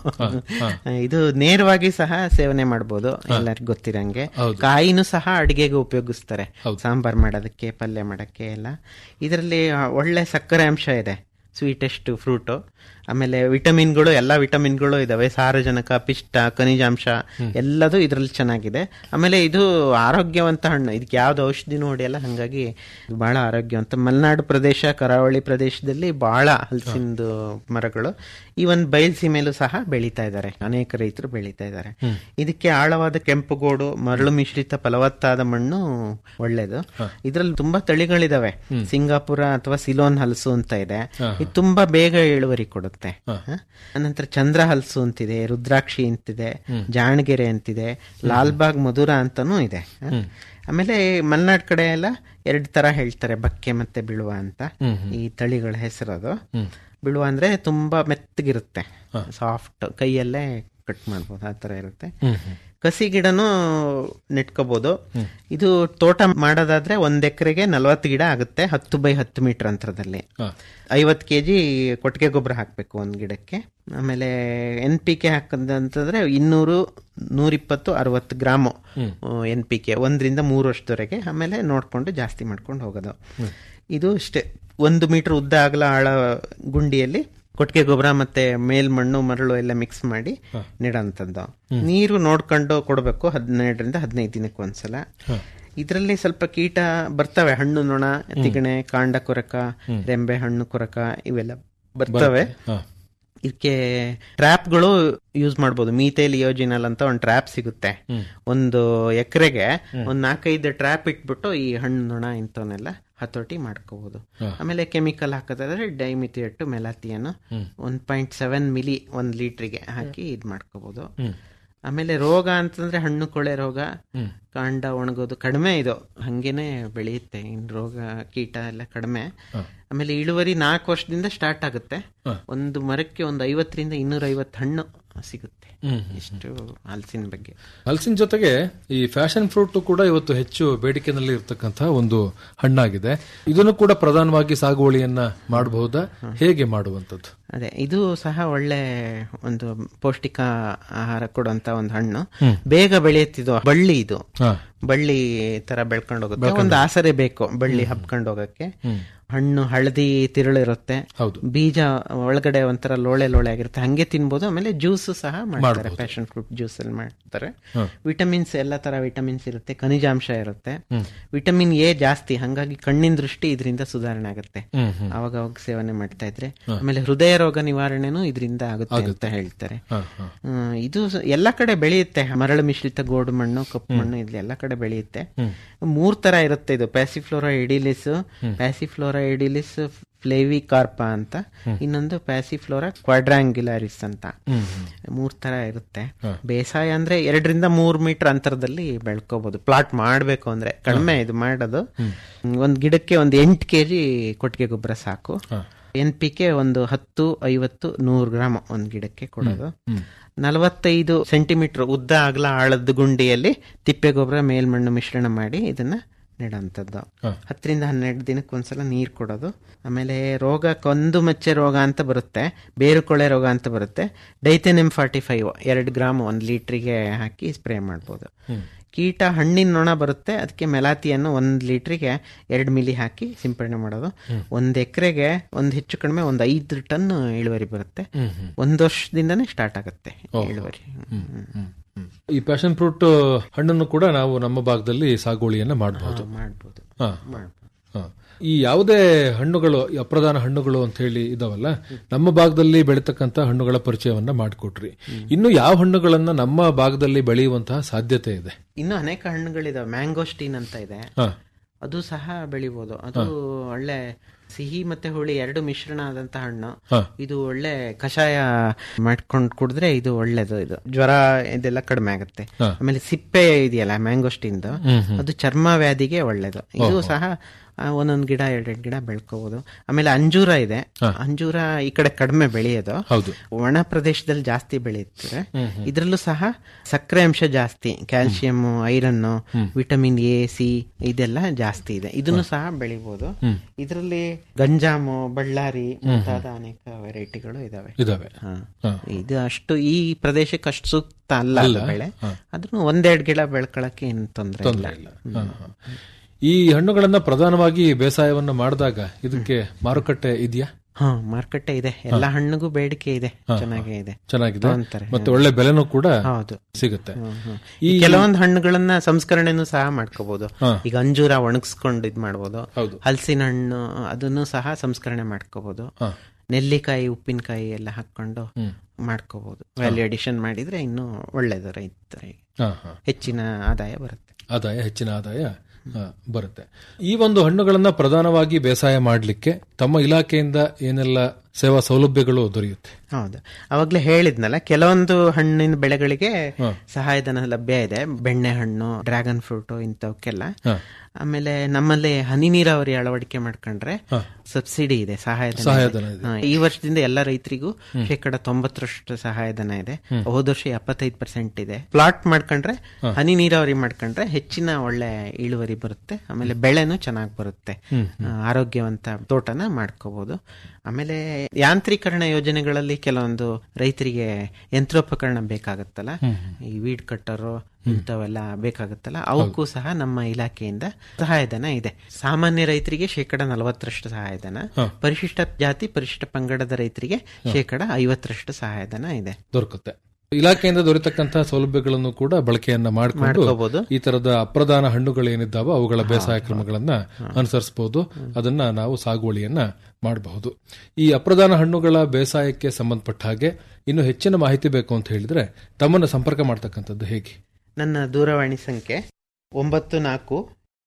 ಇದು ನೇರವಾಗಿ ಸಹ ಸೇವನೆ ಮಾಡಬಹುದು ಎಲ್ಲರಿಗೂ ಗೊತ್ತಿರಂಗೆ ಕಾಯಿನೂ ಸಹ ಅಡಿಗೆಗೆ ಉಪಯೋಗಿಸ್ತಾರೆ ಸಾಂಬಾರ್ ಮಾಡೋದಕ್ಕೆ ಪಲ್ಯ ಮಾಡಕ್ಕೆ ಎಲ್ಲ ಇದರಲ್ಲಿ ಒಳ್ಳೆ ಸಕ್ಕರೆ ಅಂಶ ಇದೆ ಸ್ವೀಟೆಸ್ಟ್ ಫ್ರೂಟು ಆಮೇಲೆ ವಿಟಮಿನ್ಗಳು ಎಲ್ಲ ವಿಟಮಿನ್ಗಳು ಇದಾವೆ ಸಾರಜನಕ ಪಿಷ್ಟ ಖನಿಜಾಂಶ ಎಲ್ಲದೂ ಇದರಲ್ಲಿ ಚೆನ್ನಾಗಿದೆ ಆಮೇಲೆ ಇದು ಆರೋಗ್ಯವಂತ ಹಣ್ಣು ಇದಕ್ಕೆ ಯಾವ್ದು ಔಷಧಿನೂ ಹೊಡೆಯಲ್ಲ ಹಂಗಾಗಿ ಇದು ಬಹಳ ಆರೋಗ್ಯವಂತ ಮಲೆನಾಡು ಪ್ರದೇಶ ಕರಾವಳಿ ಪ್ರದೇಶದಲ್ಲಿ ಬಹಳ ಹಲಸಿಂದು ಮರಗಳು ಈ ಒಂದು ಬಯಲ್ಸೀಮೆಲೂ ಸಹ ಬೆಳೀತಾ ಇದ್ದಾರೆ ಅನೇಕ ರೈತರು ಬೆಳೀತಾ ಇದ್ದಾರೆ ಇದಕ್ಕೆ ಆಳವಾದ ಕೆಂಪುಗೋಡು ಮರಳು ಮಿಶ್ರಿತ ಫಲವತ್ತಾದ ಮಣ್ಣು ಒಳ್ಳೇದು ಇದರಲ್ಲಿ ತುಂಬಾ ತಳಿಗಳಿದಾವೆ ಸಿಂಗಾಪುರ ಅಥವಾ ಸಿಲೋನ್ ಹಲಸು ಅಂತ ಇದೆ ಇದು ತುಂಬಾ ಬೇಗ ಇಳುವರಿ ಕೊಡುತ್ತೆ ಅನಂತರ ಚಂದ್ರ ಹಲಸು ಅಂತಿದೆ ರುದ್ರಾಕ್ಷಿ ಅಂತಿದೆ ಜಾಣಗೆರೆ ಅಂತಿದೆ ಲಾಲ್ಬಾಗ್ ಮಧುರ ಅಂತಾನೂ ಇದೆ ಹ? ಆಮೇಲೆ ಮಲೆನಾಡ್ ಕಡೆ ಎಲ್ಲ ಎರಡ್ ತರ ಹೇಳ್ತಾರೆ ಬಕ್ಕೆ ಮತ್ತೆ ಬಿಳುವ ಅಂತ ಈ ತಳಿಗಳ ಹೆಸರದು ಬಿಳುವ ಅಂದ್ರೆ ತುಂಬಾ ಮೆತ್ತಗಿರುತ್ತೆ ಸಾಫ್ಟ್ ಕೈಯಲ್ಲೇ ಕಟ್ ಮಾಡ್ಬೋದು ಆ ತರ ಇರುತ್ತೆ ಕಸಿ ಗಿಡನೂ ನೆಟ್ಕೋಬಹುದು ಇದು ತೋಟ ಮಾಡೋದಾದ್ರೆ ಒಂದ್ ಎಕರೆಗೆ ನಲವತ್ತು ಗಿಡ ಆಗುತ್ತೆ ಹತ್ತು ಬೈ ಹತ್ತು ಮೀಟರ್ ಅಂತರದಲ್ಲಿ ಐವತ್ತು ಕೆಜಿ ಕೊಟ್ಟಿಗೆ ಗೊಬ್ಬರ ಹಾಕ್ಬೇಕು ಒಂದ್ ಗಿಡಕ್ಕೆ ಆಮೇಲೆ ಎನ್ ಪಿ ಕೆ ಹಾಕದಂತಂದ್ರೆ ಇನ್ನೂರು ನೂರಿಪ್ಪತ್ತು ಅರವತ್ತು ಗ್ರಾಮು ಎನ್ ಪಿ ಕೆ ಒಂದರಿಂದ ಮೂರು ವರ್ಷದವರೆಗೆ ಆಮೇಲೆ ನೋಡ್ಕೊಂಡು ಜಾಸ್ತಿ ಮಾಡ್ಕೊಂಡು ಹೋಗೋದು ಇದು ಅಷ್ಟೇ ಒಂದು ಮೀಟರ್ ಉದ್ದ ಅಗಲ ಆಳ ಗುಂಡಿಯಲ್ಲಿ ಕೊಟ್ಟಿಗೆ ಗೊಬ್ಬರ ಮತ್ತೆ ಮೇಲ್ಮಣ್ಣು ಮರಳು ಎಲ್ಲ ಮಿಕ್ಸ್ ಮಾಡಿ ನೆಡೋಂಥದ್ದು ನೀರು ನೋಡ್ಕೊಂಡು ಕೊಡಬೇಕು ಹದಿನೆರಡರಿಂದ ಹದಿನೈದು ದಿನಕ್ಕೆ ಒಂದ್ಸಲ ಇದರಲ್ಲಿ ಸ್ವಲ್ಪ ಕೀಟ ಬರ್ತವೆ ಹಣ್ಣು ನೊಣ ತಿಗಣೆ ಕಾಂಡ ಕೊರಕ ರೆಂಬೆ ಹಣ್ಣು ಕೊರಕ ಇವೆಲ್ಲ ಬರ್ತವೆ ಇದಕ್ಕೆ ಟ್ರ್ಯಾಪ್ಗಳು ಯೂಸ್ ಮಾಡ್ಬೋದು ಮೀತೇಲ್ ಯೋಜಿನಲ್ ಅಂತ ಒಂದು ಟ್ರ್ಯಾಪ್ ಸಿಗುತ್ತೆ ಒಂದು ಎಕರೆಗೆ ಒಂದ್ ನಾಲ್ಕೈದು ಟ್ರ್ಯಾಪ್ ಇಟ್ಬಿಟ್ಟು ಈ ಹಣ್ಣು ನೊಣ ಇಂಥವನ್ನೆಲ್ಲ ಹತೋಟಿ ಮಾಡ್ಕೋಬಹುದು ಆಮೇಲೆ ಕೆಮಿಕಲ್ ಹಾಕೋದಾದ್ರೆ ಡೈಮಿಥಿಯಟ್ಟು ಮೆಲಾತಿಯನ್ನು ಒನ್ ಪಾಯಿಂಟ್ ಸೆವೆನ್ ಮಿಲಿ ಒಂದ್ ಲೀಟ್ರಿಗೆ ಹಾಕಿ ಇದ್ ಮಾಡ್ಕೋಬಹುದು ಆಮೇಲೆ ರೋಗ ಅಂತಂದ್ರೆ ಹಣ್ಣು ಕೊಳೆ ರೋಗ ಕಾಂಡ ಒಣಗೋದು ಕಡಿಮೆ ಇದು ಹಂಗೇನೆ ಬೆಳೆಯುತ್ತೆ ಇನ್ ರೋಗ ಕೀಟ ಎಲ್ಲ ಕಡಿಮೆ ಆಮೇಲೆ ಇಳುವರಿ ನಾಲ್ಕು ವರ್ಷದಿಂದ ಸ್ಟಾರ್ಟ್ ಆಗುತ್ತೆ ಒಂದು ಮರಕ್ಕೆ ಒಂದು ಐವತ್ತರಿಂದ ಇನ್ನೂರ ಐವತ್ತು ಹಣ್ಣು ಸಿಗುತ್ತೆ ಇಷ್ಟು ಹಲಸಿನ ಬಗ್ಗೆ ಹಲಸಿನ ಜೊತೆಗೆ ಈ ಫ್ಯಾಷನ್ ಫ್ರೂಟ್ ಕೂಡ ಇವತ್ತು ಹೆಚ್ಚು ಬೇಡಿಕೆನಲ್ಲಿ ಇರತಕ್ಕಂತಹ ಒಂದು ಹಣ್ಣಾಗಿದೆ ಇದನ್ನು ಕೂಡ ಪ್ರಧಾನವಾಗಿ ಸಾಗುವಳಿಯನ್ನ ಮಾಡಬಹುದಾ ಹೇಗೆ ಮಾಡುವಂತದ್ದು ಅದೇ ಇದು ಸಹ ಒಳ್ಳೆ ಒಂದು ಪೌಷ್ಟಿಕ ಆಹಾರ ಕೊಡುವಂತ ಒಂದು ಹಣ್ಣು ಬೇಗ ಬೆಳೆಯುತ್ತಿದ್ದು ಬಳ್ಳಿ ಇದು ಬಳ್ಳಿ ತರ ಬೆಳ್ಕೊಂಡು ಹೋಗುತ್ತೆ ಒಂದು ಆಸರೆ ಬೇಕು ಬಳ್ಳಿ ಹಬ್ಕೊಂಡು ಹೋಗಕ್ಕೆ ಹಣ್ಣು ಹಳದಿ ತಿರುಳಿರುತ್ತೆ ಹೌದು. ಬೀಜ ಒಳಗಡೆ ಒಂಥರ ಲೋಳೆ ಲೋಳೆ ಆಗಿರುತ್ತೆ ಹಂಗೆ ತಿನ್ಬೋದು ಆಮೇಲೆ ಜ್ಯೂಸ್ ಸಹ ಮಾಡ್ತಾರೆ ಪ್ಯಾಷನ್ ಫ್ರೂಟ್ ಜ್ಯೂಸ್ ಅಲ್ಲಿ ಮಾಡ್ತಾರೆ ವಿಟಮಿನ್ಸ್ ಎಲ್ಲ ತರ ವಿಟಮಿನ್ಸ್ ಇರುತ್ತೆ ಖನಿಜಾಂಶ ಇರುತ್ತೆ ವಿಟಮಿನ್ ಎ ಜಾಸ್ತಿ ಹಂಗಾಗಿ ಕಣ್ಣಿನ ದೃಷ್ಟಿ ಇದರಿಂದ ಸುಧಾರಣೆ ಆಗುತ್ತೆ ಅವಾಗ ಅವಾಗ ಸೇವನೆ ಮಾಡ್ತಾ ಇದ್ರೆ ಆಮೇಲೆ ಹೃದಯ ರೋಗ ನಿವಾರಣೆನೂ ಇದರಿಂದ ಆಗುತ್ತೆ ಅಂತ ಹೇಳ್ತಾರೆ ಹ್ಮ್, ಇದು ಸ- ಎಲ್ಲ ಕಡೆ ಬೆಳೆಯುತ್ತೆ ಮರಳು ಮಿಶ್ರಿತ ಗೋಡು ಮಣ್ಣು ಕಪ್ಪು ಮಣ್ಣು ಇಲ್ಲಿ ಎಲ್ಲ ಕಡೆ ಬೆಳೆಯುತ್ತೆ ಮೂರ್ ತರ ಇರುತ್ತೆ ಇದು ಪ್ಯಾಸಿಫ್ಲೋರಾ ಎಡಿಲಿಸ್ ಪ್ಯಾಸಿಫ್ಲೋರಾ ಎಡಿಲಿಸ್ ಫ್ಲೇವಿ ಕಾರ್ಪ ಅಂತ ಇನ್ನೊಂದು ಪ್ಯಾಸಿಫ್ಲೋರಾ ಕ್ವಾಡ್ರಾಂಗ್ಯುಲಾರಿಸ್ ಅಂತ ಮೂರ್ ತರ ಇರುತ್ತೆ ಬೇಸಾಯ ಅಂದ್ರೆ ಎರಡರಿಂದ ಮೂರ್ ಮೀಟರ್ ಅಂತರದಲ್ಲಿ ಬೆಳ್ಕೋಬಹುದು ಪ್ಲಾಟ್ ಮಾಡ್ಬೇಕು ಅಂದ್ರೆ ಕಡಿಮೆ ಇದು ಮಾಡೋದು ಒಂದ್ ಗಿಡಕ್ಕೆ ಒಂದ್ ಎಂಟು ಕೆಜಿ ಕೊಟ್ಟಿಗೆ ಗೊಬ್ಬರ ಸಾಕು ಎನ್ ಪಿ ಕೆ ಒಂದು ಹತ್ತು ಐವತ್ತು ನೂರು ಗ್ರಾಮ್ ಒಂದ್ ಗಿಡಕ್ಕೆ ಕೊಡೋದು ನಲವತ್ತೈದು ಸೆಂಟಿಮೀಟರ್ ಉದ್ದ ಅಗಲ ಆಳದ ಗುಂಡಿಯಲ್ಲಿ ತಿಪ್ಪೆ ಗೊಬ್ಬರ ಮೇಲ್ಮಣ್ಣು ಮಿಶ್ರಣ ಮಾಡಿ ಇದನ್ನ ನೆಡೋಂಥದ್ದು ಹತ್ತರಿಂದ ಹನ್ನೆರಡು ದಿನಕ್ಕೆ ಒಂದ್ಸಲ ನೀರು ಕೊಡೋದು ಆಮೇಲೆ ರೋಗ ಕಂದು ಮಚ್ಚೆ ರೋಗ ಅಂತ ಬರುತ್ತೆ ಬೇರುಕೊಳೆ ರೋಗ ಅಂತ ಬರುತ್ತೆ ಡೈಥೆನಿಮ್ ಫಾರ್ಟಿ ಫೈವ್ ಎರಡು ಗ್ರಾಮ್ ಒಂದು ಲೀಟ್ರಿಗೆ ಹಾಕಿ ಸ್ಪ್ರೇ ಮಾಡ್ಬೋದು ಕೀಟ ಹಣ್ಣಿನ ನೊಣ ಬರುತ್ತೆ ಅದಕ್ಕೆ ಮೆಲಾತಿಯನ್ನು ಒಂದ್ ಲೀಟ್ರಿಗೆ ಎರಡು ಮಿಲಿ ಹಾಕಿ ಸಿಂಪಡಣೆ ಮಾಡೋದು ಒಂದ್ ಎಕರೆಗೆ ಒಂದ್ ಹೆಚ್ಚು ಕಡಿಮೆ ಒಂದ್ ಐದು ಟನ್ ಇಳುವರಿ ಬರುತ್ತೆ ಒಂದ್ ವರ್ಷದಿಂದನೇ ಸ್ಟಾರ್ಟ್ ಆಗುತ್ತೆ ಇಳುವರಿ ಹ್ಮ್. ಈ ಪ್ಯಾಷನ್ ಫ್ರೂಟ್ ಹಣ್ಣನ್ನು ಕೂಡ ನಾವು ನಮ್ಮ ಭಾಗದಲ್ಲಿ ಸಾಗುವಳಿಯನ್ನ ಮಾಡಬಹುದು ಮಾಡ್ಬೋದು ಈ ಯಾವುದೇ ಹಣ್ಣುಗಳು ಈ ಅಪ್ರಧಾನ ಹಣ್ಣುಗಳು ಅಂತ ಹೇಳಿ ಇದಾವಲ್ಲ ನಮ್ಮ ಭಾಗದಲ್ಲಿ ಬೆಳೀತಕ್ಕಂತ ಹಣ್ಣುಗಳ ಪರಿಚಯವನ್ನ ಮಾಡಿಕೊಟ್ರಿ ಇನ್ನು ಯಾವ ಹಣ್ಣುಗಳನ್ನ ನಮ್ಮ ಭಾಗದಲ್ಲಿ ಬೆಳೆಯುವಂತಹ ಸಾಧ್ಯತೆ ಇದೆ ಇನ್ನು ಅನೇಕ ಹಣ್ಣುಗಳಿದಾವೆ ಮ್ಯಾಂಗೋಸ್ಟೀನ್ ಅಂತ ಇದೆ ಹಾ. ಅದು ಸಹ ಬೆಳಿಬೋದು ಅದು ಒಳ್ಳೆ ಸಿಹಿ ಮತ್ತೆ ಹುಳಿ ಎರಡು ಮಿಶ್ರಣ ಆದಂತ ಹಣ್ಣು ಹಾ. ಇದು ಒಳ್ಳೆ ಕಷಾಯ ಮಾಡ್ಕೊಂಡು ಕುಡಿದ್ರೆ ಇದು ಒಳ್ಳೇದು ಇದು ಜ್ವರ ಇದೆಲ್ಲ ಕಡಿಮೆ ಆಗುತ್ತೆ ಹಾ. ಆಮೇಲೆ ಸಿಪ್ಪೆ ಇದೆಯಲ್ಲ ಮ್ಯಾಂಗೋಸ್ಟಿಂದು ಅದು ಚರ್ಮ ವ್ಯಾಧಿಗೆ ಒಳ್ಳೇದು ಇದು ಸಹ ಆ, ಒಂದೊಂದ್ ಗಿಡ ಎರಡೆರಡು ಗಿಡ ಬೆಳ್ಕೋಬಹುದು ಆಮೇಲೆ ಅಂಜೂರ ಇದೆ ಅಂಜೂರ ಈ ಕಡೆ ಕಡಿಮೆ ಬೆಳೆಯೋದು ಹೌದು ಒಣ ಪ್ರದೇಶದಲ್ಲಿ ಜಾಸ್ತಿ ಬೆಳೆಯುತ್ತಾರೆ ಇದರಲ್ಲೂ ಸಹ ಸಕ್ಕರೆ ಅಂಶ ಜಾಸ್ತಿ calcium iron vitamin A C ಇದೆಲ್ಲ ಜಾಸ್ತಿ ಇದೆ ಇದನ್ನು ಸಹ ಬೆಳಿಬಹುದು ಇದರಲ್ಲಿ ಗಂಜಾಮು ಬಳ್ಳಾರಿ ಮುಂತಾದ ಅನೇಕ ವೆರೈಟಿಗಳು ಇದಾವೆ ಇದಾವೆ ಹಾ. ಹಾ. ಇದು ಅಷ್ಟು ಈ ಪ್ರದೇಶಕ್ಕೆ ಅಷ್ಟು ಸೂಕ್ತ ಅಲ್ಲ ಅದು ಬೆಳೆ ಆದ್ರೂ ಒಂದೆರಡು ಗಿಡ ಬೆಳ್ಕೊಳಕ್ಕೆ ಏನು ತೊಂದರೆ ಇಲ್ಲ ತೊಂದರೆ ಇಲ್ಲ ಹಾ, ಹಾ. ಈ ಹಣ್ಣುಗಳನ್ನ ಪ್ರಧಾನವಾಗಿ ಬೇಸಾಯವನ್ನ ಮಾಡಿದಾಗ ಇದಕ್ಕೆ ಮಾರುಕಟ್ಟೆ ಇದೆಯಾ ಹಾ ಮಾರುಕಟ್ಟೆ ಇದೆ ಎಲ್ಲಾ ಹಣ್ಣಿಗೂ ಬೇಡಿಕೆ ಇದೆ ಚೆನ್ನಾಗೇ ಇದೆ ಚೆನ್ನಾಗಿದೆ ತಗೊಂತಾರೆ. ಮತ್ತೆ ಒಳ್ಳೆ ಬೆಲೆನೂ ಕೂಡ ಹೌದು ಸಿಗುತ್ತೆ ಈ ಕೆಲವೊಂದು ಹಣ್ಣುಗಳನ್ನ ಸಂಸ್ಕರಣೆನೂ ಸಹ ಮಾಡ್ಕೋಬಹುದು ಈಗ ಅಂಜೂರ ಒಣಗಿಸ್ಕೊಂಡು ಇದ್ ಮಾಡ್ಬೋದು ಹೌದು. ಹಲಸಿನ ಹಣ್ಣು ಅದನ್ನು ಸಹ ಸಂಸ್ಕರಣೆ ಮಾಡ್ಕೋಬಹುದು ಹಾ. ನೆಲ್ಲಿಕಾಯಿ ಉಪ್ಪಿನಕಾಯಿ ಎಲ್ಲ ಹಾಕೊಂಡು ಮಾಡ್ಕೋಬಹುದು ವ್ಯಾಲ್ಯೂ ಅಡಿಷನ್ ಮಾಡಿದ್ರೆ ಇನ್ನೂ ಒಳ್ಳೇದು ರೈತರಿಗೆ ಹಾ, ಹಾ. ಹೆಚ್ಚಿನ ಆದಾಯ ಬರುತ್ತೆ ಆದಾಯ ಹೆಚ್ಚಿನ ಆದಾಯ ಆ, ಬರುತ್ತೆ ಈ ಒಂದು ಹಣ್ಣುಗಳನ್ನ ಪ್ರಧಾನವಾಗಿ ಬೇಸಾಯ ಮಾಡಲಿಕ್ಕೆ ತಮ್ಮ ಇಲಾಖೆಯಿಂದ ಏನೆಲ್ಲ ಸೇವಾ ಸೌಲಭ್ಯಗಳು ದೊರೆಯುತ್ತೆ ಹೌದು ಅವಾಗ್ಲೇ ಹೇಳಿದ್ನಲ್ಲ ಕೆಲವೊಂದು ಹಣ್ಣಿನ ಬೆಳೆಗಳಿಗೆ ಸಹಾಯಧನ ಲಭ್ಯ ಇದೆ ಬೆಣ್ಣೆ ಹಣ್ಣು ಡ್ರ್ಯಾಗನ್ ಫ್ರೂಟ್ ಇಂಥವಕ್ಕೆಲ್ಲ ಆಮೇಲೆ ನಮ್ಮಲ್ಲಿ ಹನಿ ನೀರಾವರಿ ಅಳವಡಿಕೆ ಮಾಡ್ಕೊಂಡ್ರೆ ಸಬ್ಸಿಡಿ ಇದೆ ಸಹಾಯಧನ ಇದೆ. ಸಹಾಯಧನ ಇದೆ. ಹಾ, ಈ ವರ್ಷದಿಂದ ಎಲ್ಲ ರೈತರಿಗೂ ಶೇಕಡ ತೊಂಬತ್ತರಷ್ಟು ಸಹಾಯಧನ ಇದೆ ಹೋದ ವರ್ಷ ಎಪ್ಪತ್ತೈದು ಪರ್ಸೆಂಟ್ ಇದೆ ಪ್ಲಾಟ್ ಮಾಡ್ಕೊಂಡ್ರೆ ಹನಿ ನೀರಾವರಿ ಮಾಡ್ಕೊಂಡ್ರೆ ಹೆಚ್ಚಿನ ಒಳ್ಳೆ ಇಳುವರಿ ಬರುತ್ತೆ ಆಮೇಲೆ ಬೆಳೆನೂ ಚೆನ್ನಾಗಿ ಬರುತ್ತೆ ಆ, ಆರೋಗ್ಯವಂತ ತೋಟನ ಮಾಡ್ಕೋಬಹುದು ಆಮೇಲೆ ಯಾಂತ್ರೀಕರಣ ಯೋಜನೆಗಳಲ್ಲಿ ಕೆಲವೊಂದು ರೈತರಿಗೆ ಯಂತ್ರೋಪಕರಣ ಬೇಕಾಗತ್ತಲ್ಲ ಈ ವೀಡ್ ಕಟ್ಟರು ಇಂಥವೆಲ್ಲ ಬೇಕಾಗುತ್ತಲ್ಲ ಅವಕ್ಕೂ ಸಹ ನಮ್ಮ ಇಲಾಖೆಯಿಂದ ಸಹಾಯಧನ ಇದೆ ಸಾಮಾನ್ಯ ರೈತರಿಗೆ ಶೇಕಡ ನಲವತ್ತರಷ್ಟು ಸಹಾಯಧನ ಪರಿಶಿಷ್ಟ ಜಾತಿ ಪರಿಶಿಷ್ಟ ಪಂಗಡದ ರೈತರಿಗೆ ಶೇಕಡ ಐವತ್ತರಷ್ಟು ಸಹಾಯಧನ ಇದೆ ದೊರಕುತ್ತೆ ಇಲಾಖೆಯಿಂದ ದೊರೆತಕ್ಕಂತಹ ಸೌಲಭ್ಯಗಳನ್ನು ಕೂಡ ಬಳಕೆಯನ್ನ ಮಾಡಿಕೊಂಡು ಮಾಡ್ಕೋಬಹುದು. ಈ ತರದ ಅಪ್ರಧಾನ ಹಣ್ಣುಗಳು ಏನಿದ್ದಾವೋ ಅವುಗಳ ಬೇಸಾಯ ಕ್ರಮಗಳನ್ನ ಅನುಸರಿಸಬಹುದು ಅದನ್ನ ನಾವು ಸಾಗುವಳಿಯನ್ನ ಮಾಡಬಹುದು ಈ ಅಪ್ರಧಾನ ಹಣ್ಣುಗಳ ಬೇಸಾಯಕ್ಕೆ ಸಂಬಂಧಪಟ್ಟ ಹಾಗೆ ಇನ್ನು ಹೆಚ್ಚಿನ ಮಾಹಿತಿ ಬೇಕು ಅಂತ ಹೇಳಿದ್ರೆ ತಮ್ಮನ್ನ ಸಂಪರ್ಕ ಮಾಡ್ತಕ್ಕಂಥದ್ದು ಹೇಗೆ ನನ್ನ ದೂರವಾಣಿ ಸಂಖ್ಯೆ ಒಂಬತ್ತು ನಾಲ್ಕು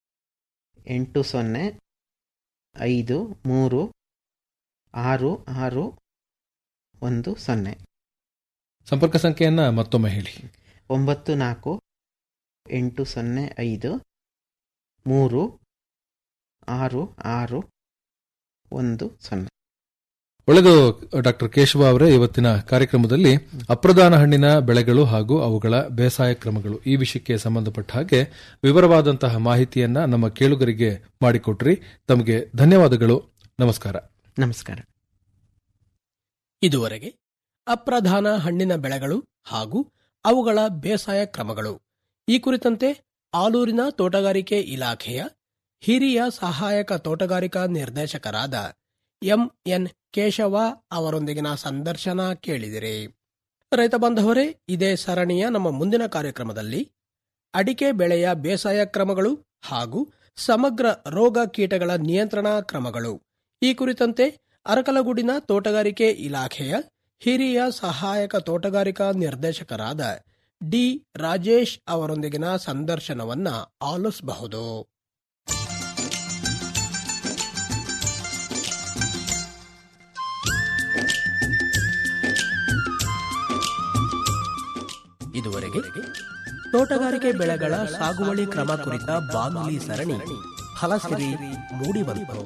ಎಂಟು ಸೊನ್ನೆ ಐದು ಮೂರು ಆರು ಆರು ಒಂದು ಸೊನ್ನೆ ಸಂಪರ್ಕ ಸಂಖ್ಯೆಯನ್ನ ಮತ್ತೊಮ್ಮೆ ಹೇಳಿ ಒಂಬತ್ತು ನಾಲ್ಕು ಎಂಟು ಸೊನ್ನೆ ಐದು ಮೂರು ಆರು ಆರು ಒಂದು ಸೊನ್ನೆ ಒಳ್ಳೆದು ಡಾಕ್ಟರ್ ಕೇಶವ ಅವರೇ ಇವತ್ತಿನ ಕಾರ್ಯಕ್ರಮದಲ್ಲಿ ಅಪ್ರಧಾನ ಹಣ್ಣಿನ ಬೆಳೆಗಳು ಹಾಗೂ ಅವುಗಳ ಬೇಸಾಯ ಕ್ರಮಗಳು ಈ ವಿಷಯಕ್ಕೆ ಸಂಬಂಧಪಟ್ಟ ಹಾಗೆ ವಿವರವಾದಂತಹ ಮಾಹಿತಿಯನ್ನ ನಮ್ಮ ಕೇಳುಗರಿಗೆ ಮಾಡಿಕೊಟ್ರಿ ತಮಗೆ ಧನ್ಯವಾದಗಳು ನಮಸ್ಕಾರ ನಮಸ್ಕಾರ ಇದುವರೆಗೆ ಅಪ್ರಧಾನ ಹಣ್ಣಿನ ಬೆಳೆಗಳು ಹಾಗೂ ಅವುಗಳ ಬೇಸಾಯ ಕ್ರಮಗಳು ಈ ಕುರಿತಂತೆ ಆಲೂರಿನ ತೋಟಗಾರಿಕೆ ಇಲಾಖೆಯ ಹಿರಿಯ ಸಹಾಯಕ ತೋಟಗಾರಿಕಾ ನಿರ್ದೇಶಕರಾದ ಎಂಎನ್ ಕೇಶವ ಅವರೊಂದಿಗಿನ ಸಂದರ್ಶನ ಕೇಳಿದಿರಿ ರೈತ ಬಾಂಧವರೇ ಇದೇ ಸರಣಿಯ ನಮ್ಮ ಮುಂದಿನ ಕಾರ್ಯಕ್ರಮದಲ್ಲಿ ಅಡಿಕೆ ಬೆಳೆಯ ಬೇಸಾಯ ಕ್ರಮಗಳು ಹಾಗೂ ಸಮಗ್ರ ರೋಗ ಕೀಟಗಳ ನಿಯಂತ್ರಣ ಕ್ರಮಗಳು ಈ ಕುರಿತಂತೆ ಅರಕಲಗೂಡಿನ ತೋಟಗಾರಿಕೆ ಇಲಾಖೆಯ ಹಿರಿಯ ಸಹಾಯಕ ತೋಟಗಾರಿಕಾ ನಿರ್ದೇಶಕರಾದ ಡಿ ರಾಜೇಶ್ ಅವರೊಂದಿಗಿನ ಸಂದರ್ಶನವನ್ನ ಆಲಿಸಬಹುದು ಇದುವರೆಗೆ ತೋಟಗಾರಿಕೆ ಬೆಳೆಗಳ ಸಾಗುವಳಿ ಕ್ರಮ ಕುರಿತ ಬಾನುಲಿ ಸರಣಿ ಫಲಸಿರಿ ಮೂಡಿಬಂತು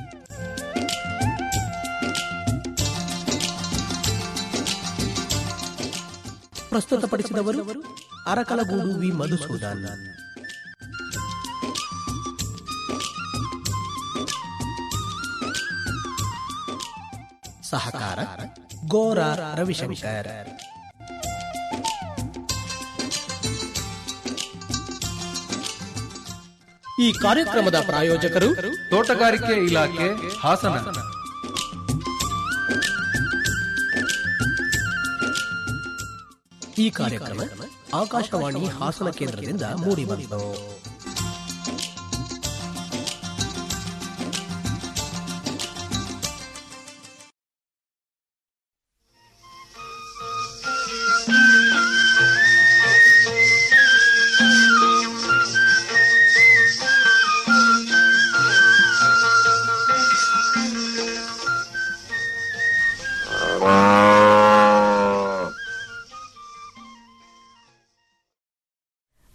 ಪ್ರಸ್ತುತಪಡಿಸಿದವರು ಅರಕಲಗೂಡು ವಿ ಮಧುಸೂದನ್ ಸಹಕಾರ ಗೋರ ರವಿಶಂಕರ್ ಈ ಕಾರ್ಯಕ್ರಮದ ಪ್ರಾಯೋಜಕರು ತೋಟಗಾರಿಕೆ ಇಲಾಖೆ ಹಾಸನ ಈ ಕಾರ್ಯಕ್ರಮ ಆಕಾಶವಾಣಿ ಹಾಸನ ಕೇಂದ್ರದಿಂದ ಮೂಡಿಬಂತು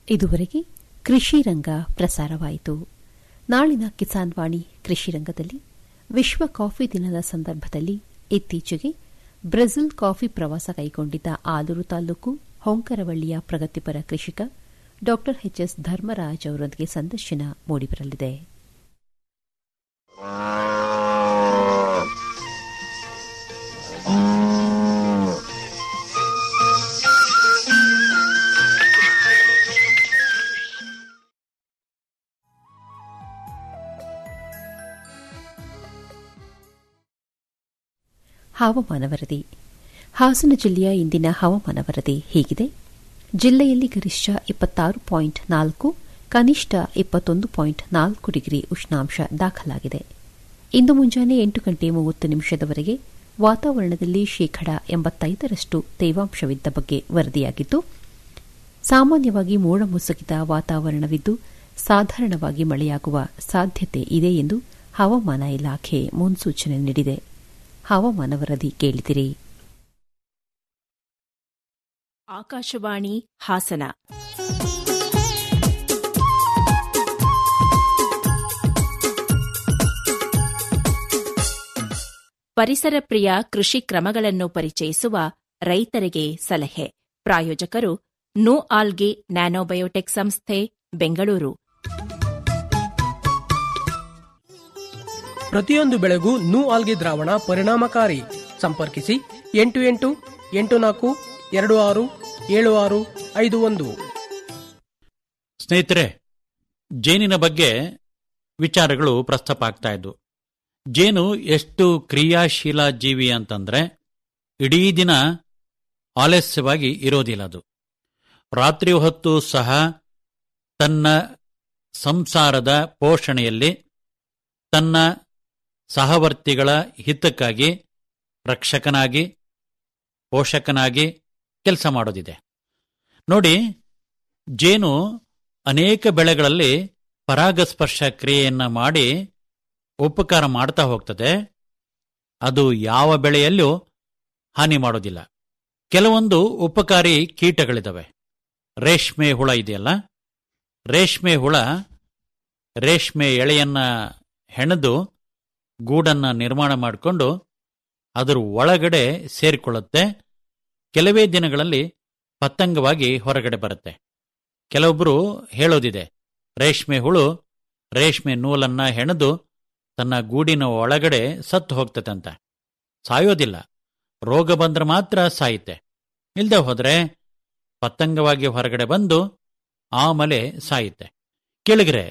ಇದುವರೆಗೆ ಕೃಷಿ ರಂಗ ಪ್ರಸಾರವಾಯಿತು ನಾಳಿನ ಕಿಸಾನ್ ವಾಣಿ ಕೃಷಿ ರಂಗದಲ್ಲಿ ವಿಶ್ವ ಕಾಫಿ ದಿನದ ಸಂದರ್ಭದಲ್ಲಿ ಇತ್ತೀಚೆಗೆ ಬ್ರೆಜಿಲ್ ಕಾಫಿ ಪ್ರವಾಸ ಕೈಗೊಂಡಿದ್ದ ಆಲೂರು ತಾಲೂಕು ಹೊಂಕರವಳ್ಳಿಯ ಪ್ರಗತಿಪರ ಕೃಷಿಕ ಡಾ ಎಚ್ಎಸ್ ಧರ್ಮರಾಜ್ ಅವರೊಂದಿಗೆ ಸಂದರ್ಶನ ಮೂಡಿಬರಲಿದೆ ಹವಾಮಾನ ವರದಿ ಹಾಸನ ಜಿಲ್ಲೆಯ ಇಂದಿನ ಹವಾಮಾನ ವರದಿ ಹೀಗಿದೆ ಜಿಲ್ಲೆಯಲ್ಲಿ ಗರಿಷ್ಠ ಇಪ್ಪತ್ತಾರು ಪಾಯಿಂಟ್ ನಾಲ್ಕು ಕನಿಷ್ಠ ಇಪ್ಪತ್ತೊಂದು ಪಾಯಿಂಟ್ ನಾಲ್ಕು ಡಿಗ್ರಿ ಉಷ್ಣಾಂಶ ದಾಖಲಾಗಿದೆ ಇಂದು ಮುಂಜಾನೆ ಎಂಟು ಗಂಟೆ ಮೂವತ್ತು ನಿಮಿಷದವರೆಗೆ ವಾತಾವರಣದಲ್ಲಿ ಶೇಕಡಾ ಎಂಬತ್ತೈದರಷ್ಟು ತೇವಾಂಶವಿದ್ದ ಬಗ್ಗೆ ವರದಿಯಾಗಿದ್ದು ಸಾಮಾನ್ಯವಾಗಿ ಮೋಡ ಮುಸುಕಿದ ವಾತಾವರಣವಿದ್ದು ಸಾಧಾರಣವಾಗಿ ಮಳೆಯಾಗುವ ಸಾಧ್ಯತೆ ಇದೆ ಎಂದು ಹವಾಮಾನ ಇಲಾಖೆ ಮುನ್ಸೂಚನೆ ನೀಡಿದೆ ಹವಾಮಾನ ವರದಿ ಕೇಳಿದಿರಿ ಆಕಾಶವಾಣಿ ಹಾಸನ ಪರಿಸರ ಪ್ರಿಯ ಕೃಷಿ ಕ್ರಮಗಳನ್ನು ಪರಿಚಯಿಸುವ ರೈತರಿಗೆ ಸಲಹೆ ಪ್ರಾಯೋಜಕರು ನೋ ಆಲ್ಗೆ ನ್ಯಾನೋಬಯೋಟೆಕ್ ಸಂಸ್ಥೆ ಬೆಂಗಳೂರು ಪ್ರತಿಯೊಂದು ಬೆಳೆಗೂ ನೂ ಆಲ್ಗೆ ದ್ರಾವಣ ಪರಿಣಾಮಕಾರಿ ಸಂಪರ್ಕಿಸಿ ಎಂಟು ಎಂಟು ಎಂಟು ನಾಲ್ಕು ಎರಡು ಆರು ಏಳು ಆರು ಐದು ಒಂದು ಸ್ನೇಹಿತರೆ ಜೇನಿನ ಬಗ್ಗೆ ವಿಚಾರಗಳು ಪ್ರಸ್ತಾಪ ಆಗ್ತಾ ಇದ್ವು ಜೇನು ಎಷ್ಟು ಕ್ರಿಯಾಶೀಲ ಜೀವಿ ಅಂತಂದ್ರೆ ಇಡೀ ದಿನ ಆಲಸ್ಯವಾಗಿ ಇರೋದಿಲ್ಲ ಅದು ರಾತ್ರಿ ಹೊತ್ತು ಸಹ ತನ್ನ ಸಂಸಾರದ ಪೋಷಣೆಯಲ್ಲಿ ತನ್ನ ಸಹವರ್ತಿಗಳ ಹಿತಕ್ಕಾಗಿ ರಕ್ಷಕನಾಗಿ ಪೋಷಕನಾಗಿ ಕೆಲಸ ಮಾಡೋದಿದೆ ನೋಡಿ ಜೇನು ಅನೇಕ ಬೆಳೆಗಳಲ್ಲಿ ಪರಾಗಸ್ಪರ್ಶ ಕ್ರಿಯೆಯನ್ನ ಮಾಡಿ ಉಪಕಾರ ಮಾಡ್ತಾ ಹೋಗ್ತದೆ ಅದು ಯಾವ ಬೆಳೆಯಲ್ಲೂ ಹಾನಿ ಮಾಡೋದಿಲ್ಲ ಕೆಲವೊಂದು ಉಪಕಾರಿ ಕೀಟಗಳಿದಾವೆ ರೇಷ್ಮೆ ಹುಳ ಇದೆಯಲ್ಲ ರೇಷ್ಮೆ ಹುಳ ರೇಷ್ಮೆ ಎಳೆಯನ್ನ ಹೆಣೆದು ಗೂಡನ್ನ ನಿರ್ಮಾಣ ಮಾಡಿಕೊಂಡು ಅದರ ಒಳಗಡೆ ಸೇರಿಕೊಳ್ಳುತ್ತೆ ಕೆಲವೇ ದಿನಗಳಲ್ಲಿ ಪತಂಗವಾಗಿ ಹೊರಗಡೆ ಬರುತ್ತೆ ಕೆಲವೊಬ್ಬರು ಹೇಳೋದಿದೆ ರೇಷ್ಮೆ ಹುಳು ರೇಷ್ಮೆ ನೂಲನ್ನ ಹೆಣೆದು ತನ್ನ ಗೂಡಿನ ಒಳಗಡೆ ಸತ್ತು ಹೋಗ್ತದೆ ಅಂತ ಸಾಯೋದಿಲ್ಲ ರೋಗ ಬಂದ್ರೆ ಮಾತ್ರ ಸಾಯುತ್ತೆ ಇಲ್ದೆ ಹೋದ್ರೆ ಪತಂಗವಾಗಿ ಹೊರಗಡೆ ಬಂದು ಆಮೇಲೆ ಸಾಯುತ್ತೆ ಕೆಳಗರೆ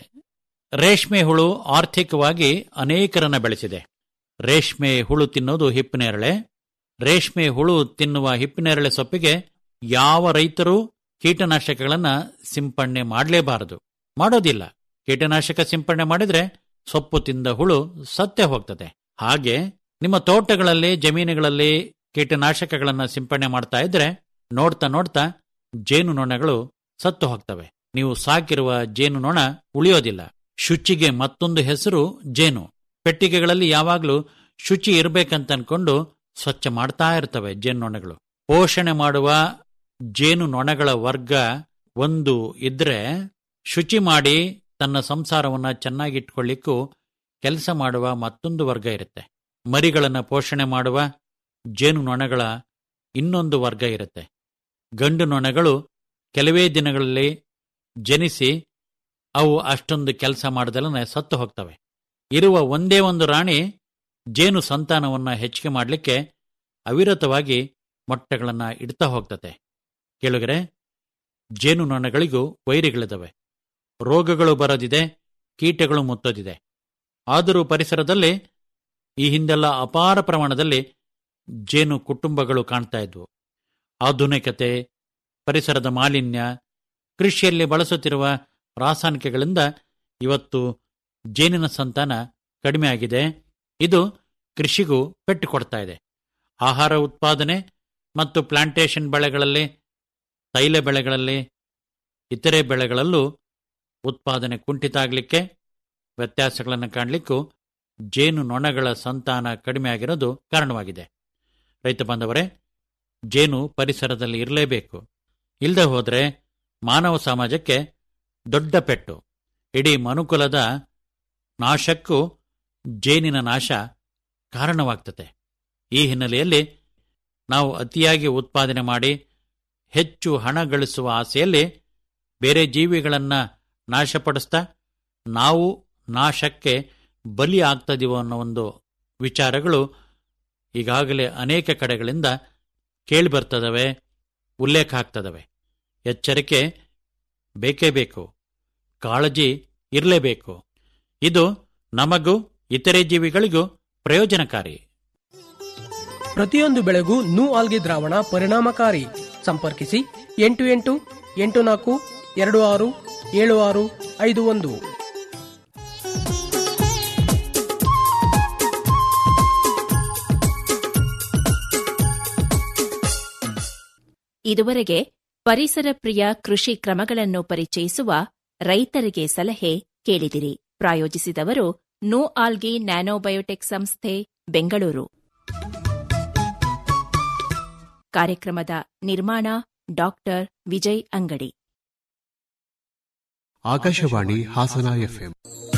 ರೇಷ್ಮೆ ಹುಳು ಆರ್ಥಿಕವಾಗಿ ಅನೇಕರನ್ನ ಬೆಳೆಸಿದೆ ರೇಷ್ಮೆ ಹುಳು ತಿನ್ನೋದು ಹಿಪ್ಪಿನೇರಳೆ ರೇಷ್ಮೆ ಹುಳು ತಿನ್ನುವ ಹಿಪ್ಪಿನೇರಳೆ ಸೊಪ್ಪಿಗೆ ಯಾವ ರೈತರು ಕೀಟನಾಶಕಗಳನ್ನ ಸಿಂಪಡಣೆ ಮಾಡಲೇಬಾರದು ಮಾಡೋದಿಲ್ಲ ಕೀಟನಾಶಕ ಸಿಂಪಡಣೆ ಮಾಡಿದ್ರೆ ಸೊಪ್ಪು ತಿಂದ ಹುಳು ಸತ್ತೇ ಹೋಗ್ತದೆ ಹಾಗೆ ನಿಮ್ಮ ತೋಟಗಳಲ್ಲಿ ಜಮೀನುಗಳಲ್ಲಿ ಕೀಟನಾಶಕಗಳನ್ನ ಸಿಂಪಡಣೆ ಮಾಡ್ತಾ ಇದ್ರೆ ನೋಡ್ತಾ ನೋಡ್ತಾ ಜೇನು ನೊಣಗಳು ಸತ್ತು ಹೋಗ್ತವೆ ನೀವು ಸಾಕಿರುವ ಜೇನು ನೊಣ ಉಳಿಯೋದಿಲ್ಲ ಶುಚಿಗೆ ಮತ್ತೊಂದು ಹೆಸರು ಜೇನು ಪೆಟ್ಟಿಗೆಗಳಲ್ಲಿ ಯಾವಾಗಲೂ ಶುಚಿ ಇರಬೇಕಂತ ಅನ್ಕೊಂಡು ಸ್ವಚ್ಛ ಮಾಡ್ತಾ ಇರ್ತವೆ ಜೇನು ನೊಣಗಳು ಪೋಷಣೆ ಮಾಡುವ ಜೇನು ನೊಣಗಳ ವರ್ಗ ಒಂದು ಇದ್ರೆ ಶುಚಿ ಮಾಡಿ ತನ್ನ ಸಂಸಾರವನ್ನ ಚೆನ್ನಾಗಿಟ್ಕೊಳ್ಳಿಕ್ಕೂ ಕೆಲಸ ಮಾಡುವ ಮತ್ತೊಂದು ವರ್ಗ ಇರುತ್ತೆ ಮರಿಗಳನ್ನ ಪೋಷಣೆ ಮಾಡುವ ಜೇನು ನೊಣಗಳ ಇನ್ನೊಂದು ವರ್ಗ ಇರುತ್ತೆ ಗಂಡು ನೊಣಗಳು ಕೆಲವೇ ದಿನಗಳಲ್ಲಿ ಜನಿಸಿ ಅವು ಅಷ್ಟೊಂದು ಕೆಲಸ ಮಾಡದಲ್ಲೇ ಸತ್ತು ಹೋಗ್ತವೆ ಇರುವ ಒಂದೇ ಒಂದು ರಾಣಿ ಜೇನು ಸಂತಾನವನ್ನ ಹೆಚ್ಚಿಗೆ ಮಾಡಲಿಕ್ಕೆ ಅವಿರತವಾಗಿ ಮೊಟ್ಟೆಗಳನ್ನ ಇಡ್ತಾ ಹೋಗ್ತತೆ ಕೇಳುಗರೆ ಜೇನು ನೊಣಗಳಿಗೂ ವೈರಿಗಳಿದಾವೆ ರೋಗಗಳು ಬರೋದಿದೆ ಕೀಟಗಳು ಮುತ್ತೋದಿದೆ ಆದರೂ ಪರಿಸರದಲ್ಲಿ ಈ ಹಿಂದೆಲ್ಲ ಅಪಾರ ಪ್ರಮಾಣದಲ್ಲಿ ಜೇನು ಕುಟುಂಬಗಳು ಕಾಣ್ತಾ ಇದ್ವು ಆಧುನಿಕತೆ ಪರಿಸರದ ಮಾಲಿನ್ಯ ಕೃಷಿಯಲ್ಲಿ ಬಳಸುತ್ತಿರುವ ರಾಸಾಯನಿಕಗಳಿಂದ ಇವತ್ತು ಜೇನಿನ ಸಂತಾನ ಕಡಿಮೆ ಆಗಿದೆ ಇದು ಕೃಷಿಗೂ ಪೆಟ್ಟು ಕೊಡ್ತಾ ಇದೆ ಆಹಾರ ಉತ್ಪಾದನೆ ಮತ್ತು ಪ್ಲಾಂಟೇಶನ್ ಬೆಳೆಗಳಲ್ಲಿ ತೈಲ ಬೆಳೆಗಳಲ್ಲಿ ಇತರೆ ಬೆಳೆಗಳಲ್ಲೂ ಉತ್ಪಾದನೆ ಕುಂಠಿತ ಆಗಲಿಕ್ಕೆ ವ್ಯತ್ಯಾಸಗಳನ್ನು ಕಾಣಲಿಕ್ಕೂ ಜೇನು ನೊಣಗಳ ಸಂತಾನ ಕಡಿಮೆ ಆಗಿರೋದು ಕಾರಣವಾಗಿದೆ ರೈತ ಬಾಂಧವರೇ ಜೇನು ಪರಿಸರದಲ್ಲಿ ಇರಲೇಬೇಕು ಇಲ್ಲದೆ ಹೋದರೆ ಮಾನವ ಸಮಾಜಕ್ಕೆ ದೊಡ್ಡ ಪೆಟ್ಟು ಇಡೀ ಮನುಕುಲದ ನಾಶಕ್ಕೂ ಜೇನಿನ ನಾಶ ಕಾರಣವಾಗ್ತದೆ ಈ ಹಿನ್ನೆಲೆಯಲ್ಲಿ ನಾವು ಅತಿಯಾಗಿ ಉತ್ಪಾದನೆ ಮಾಡಿ ಹೆಚ್ಚು ಹಣ ಗಳಿಸುವ ಆಸೆಯಲ್ಲಿ ಬೇರೆ ಜೀವಿಗಳನ್ನ ನಾಶಪಡಿಸ್ತಾ ನಾವು ನಾಶಕ್ಕೆ ಬಲಿ ಆಗ್ತದೀವೋ ಅನ್ನೋ ಒಂದು ವಿಚಾರಗಳು ಈಗಾಗಲೇ ಅನೇಕ ಕಡೆಗಳಿಂದ ಕೇಳಿಬರ್ತದವೆ ಉಲ್ಲೇಖ ಆಗ್ತದವೆ ಎಚ್ಚರಿಕೆ ಬೇಕೇ ಬೇಕು ಕಾಳಜಿ ಇರಲೇಬೇಕು ಇದು ನಮಗೂ ಇತರೆ ಜೀವಿಗಳಿಗೂ ಪ್ರಯೋಜನಕಾರಿ ಪ್ರತಿಯೊಂದು ಬೆಳೆಗೂ ನೂ ಆಲ್ಗೆ ದ್ರಾವಣ ಪರಿಣಾಮಕಾರಿ ಸಂಪರ್ಕಿಸಿ ಎಂಟು ಎಂಟು ಎಂಟು ನಾಲ್ಕು ಎರಡು ಆರು ಏಳು ಆರು ಐದು ಒಂದು ಇದುವರೆಗೆ ಪರಿಸರ ಪ್ರಿಯ ಕೃಷಿ ಕ್ರಮಗಳನ್ನು ಪರಿಚಯಿಸುವ ರೈತರಿಗೆ ಸಲಹೆ ಕೇಳಿದಿರಿ ಪ್ರಾಯೋಜಿಸಿದವರು ನೋ ಆಲ್ಗಿ ನ್ಯಾನೋಬಯೋಟೆಕ್ ಸಂಸ್ಥೆ ಬೆಂಗಳೂರು ಕಾರ್ಯಕ್ರಮದ ನಿರ್ಮಾಣ ಡಾಕ್ಟರ್ ವಿಜಯ್ ಅಂಗಡಿ ಆಕಾಶವಾಣಿ ಹಾಸನ ಎಫ್ಎಂ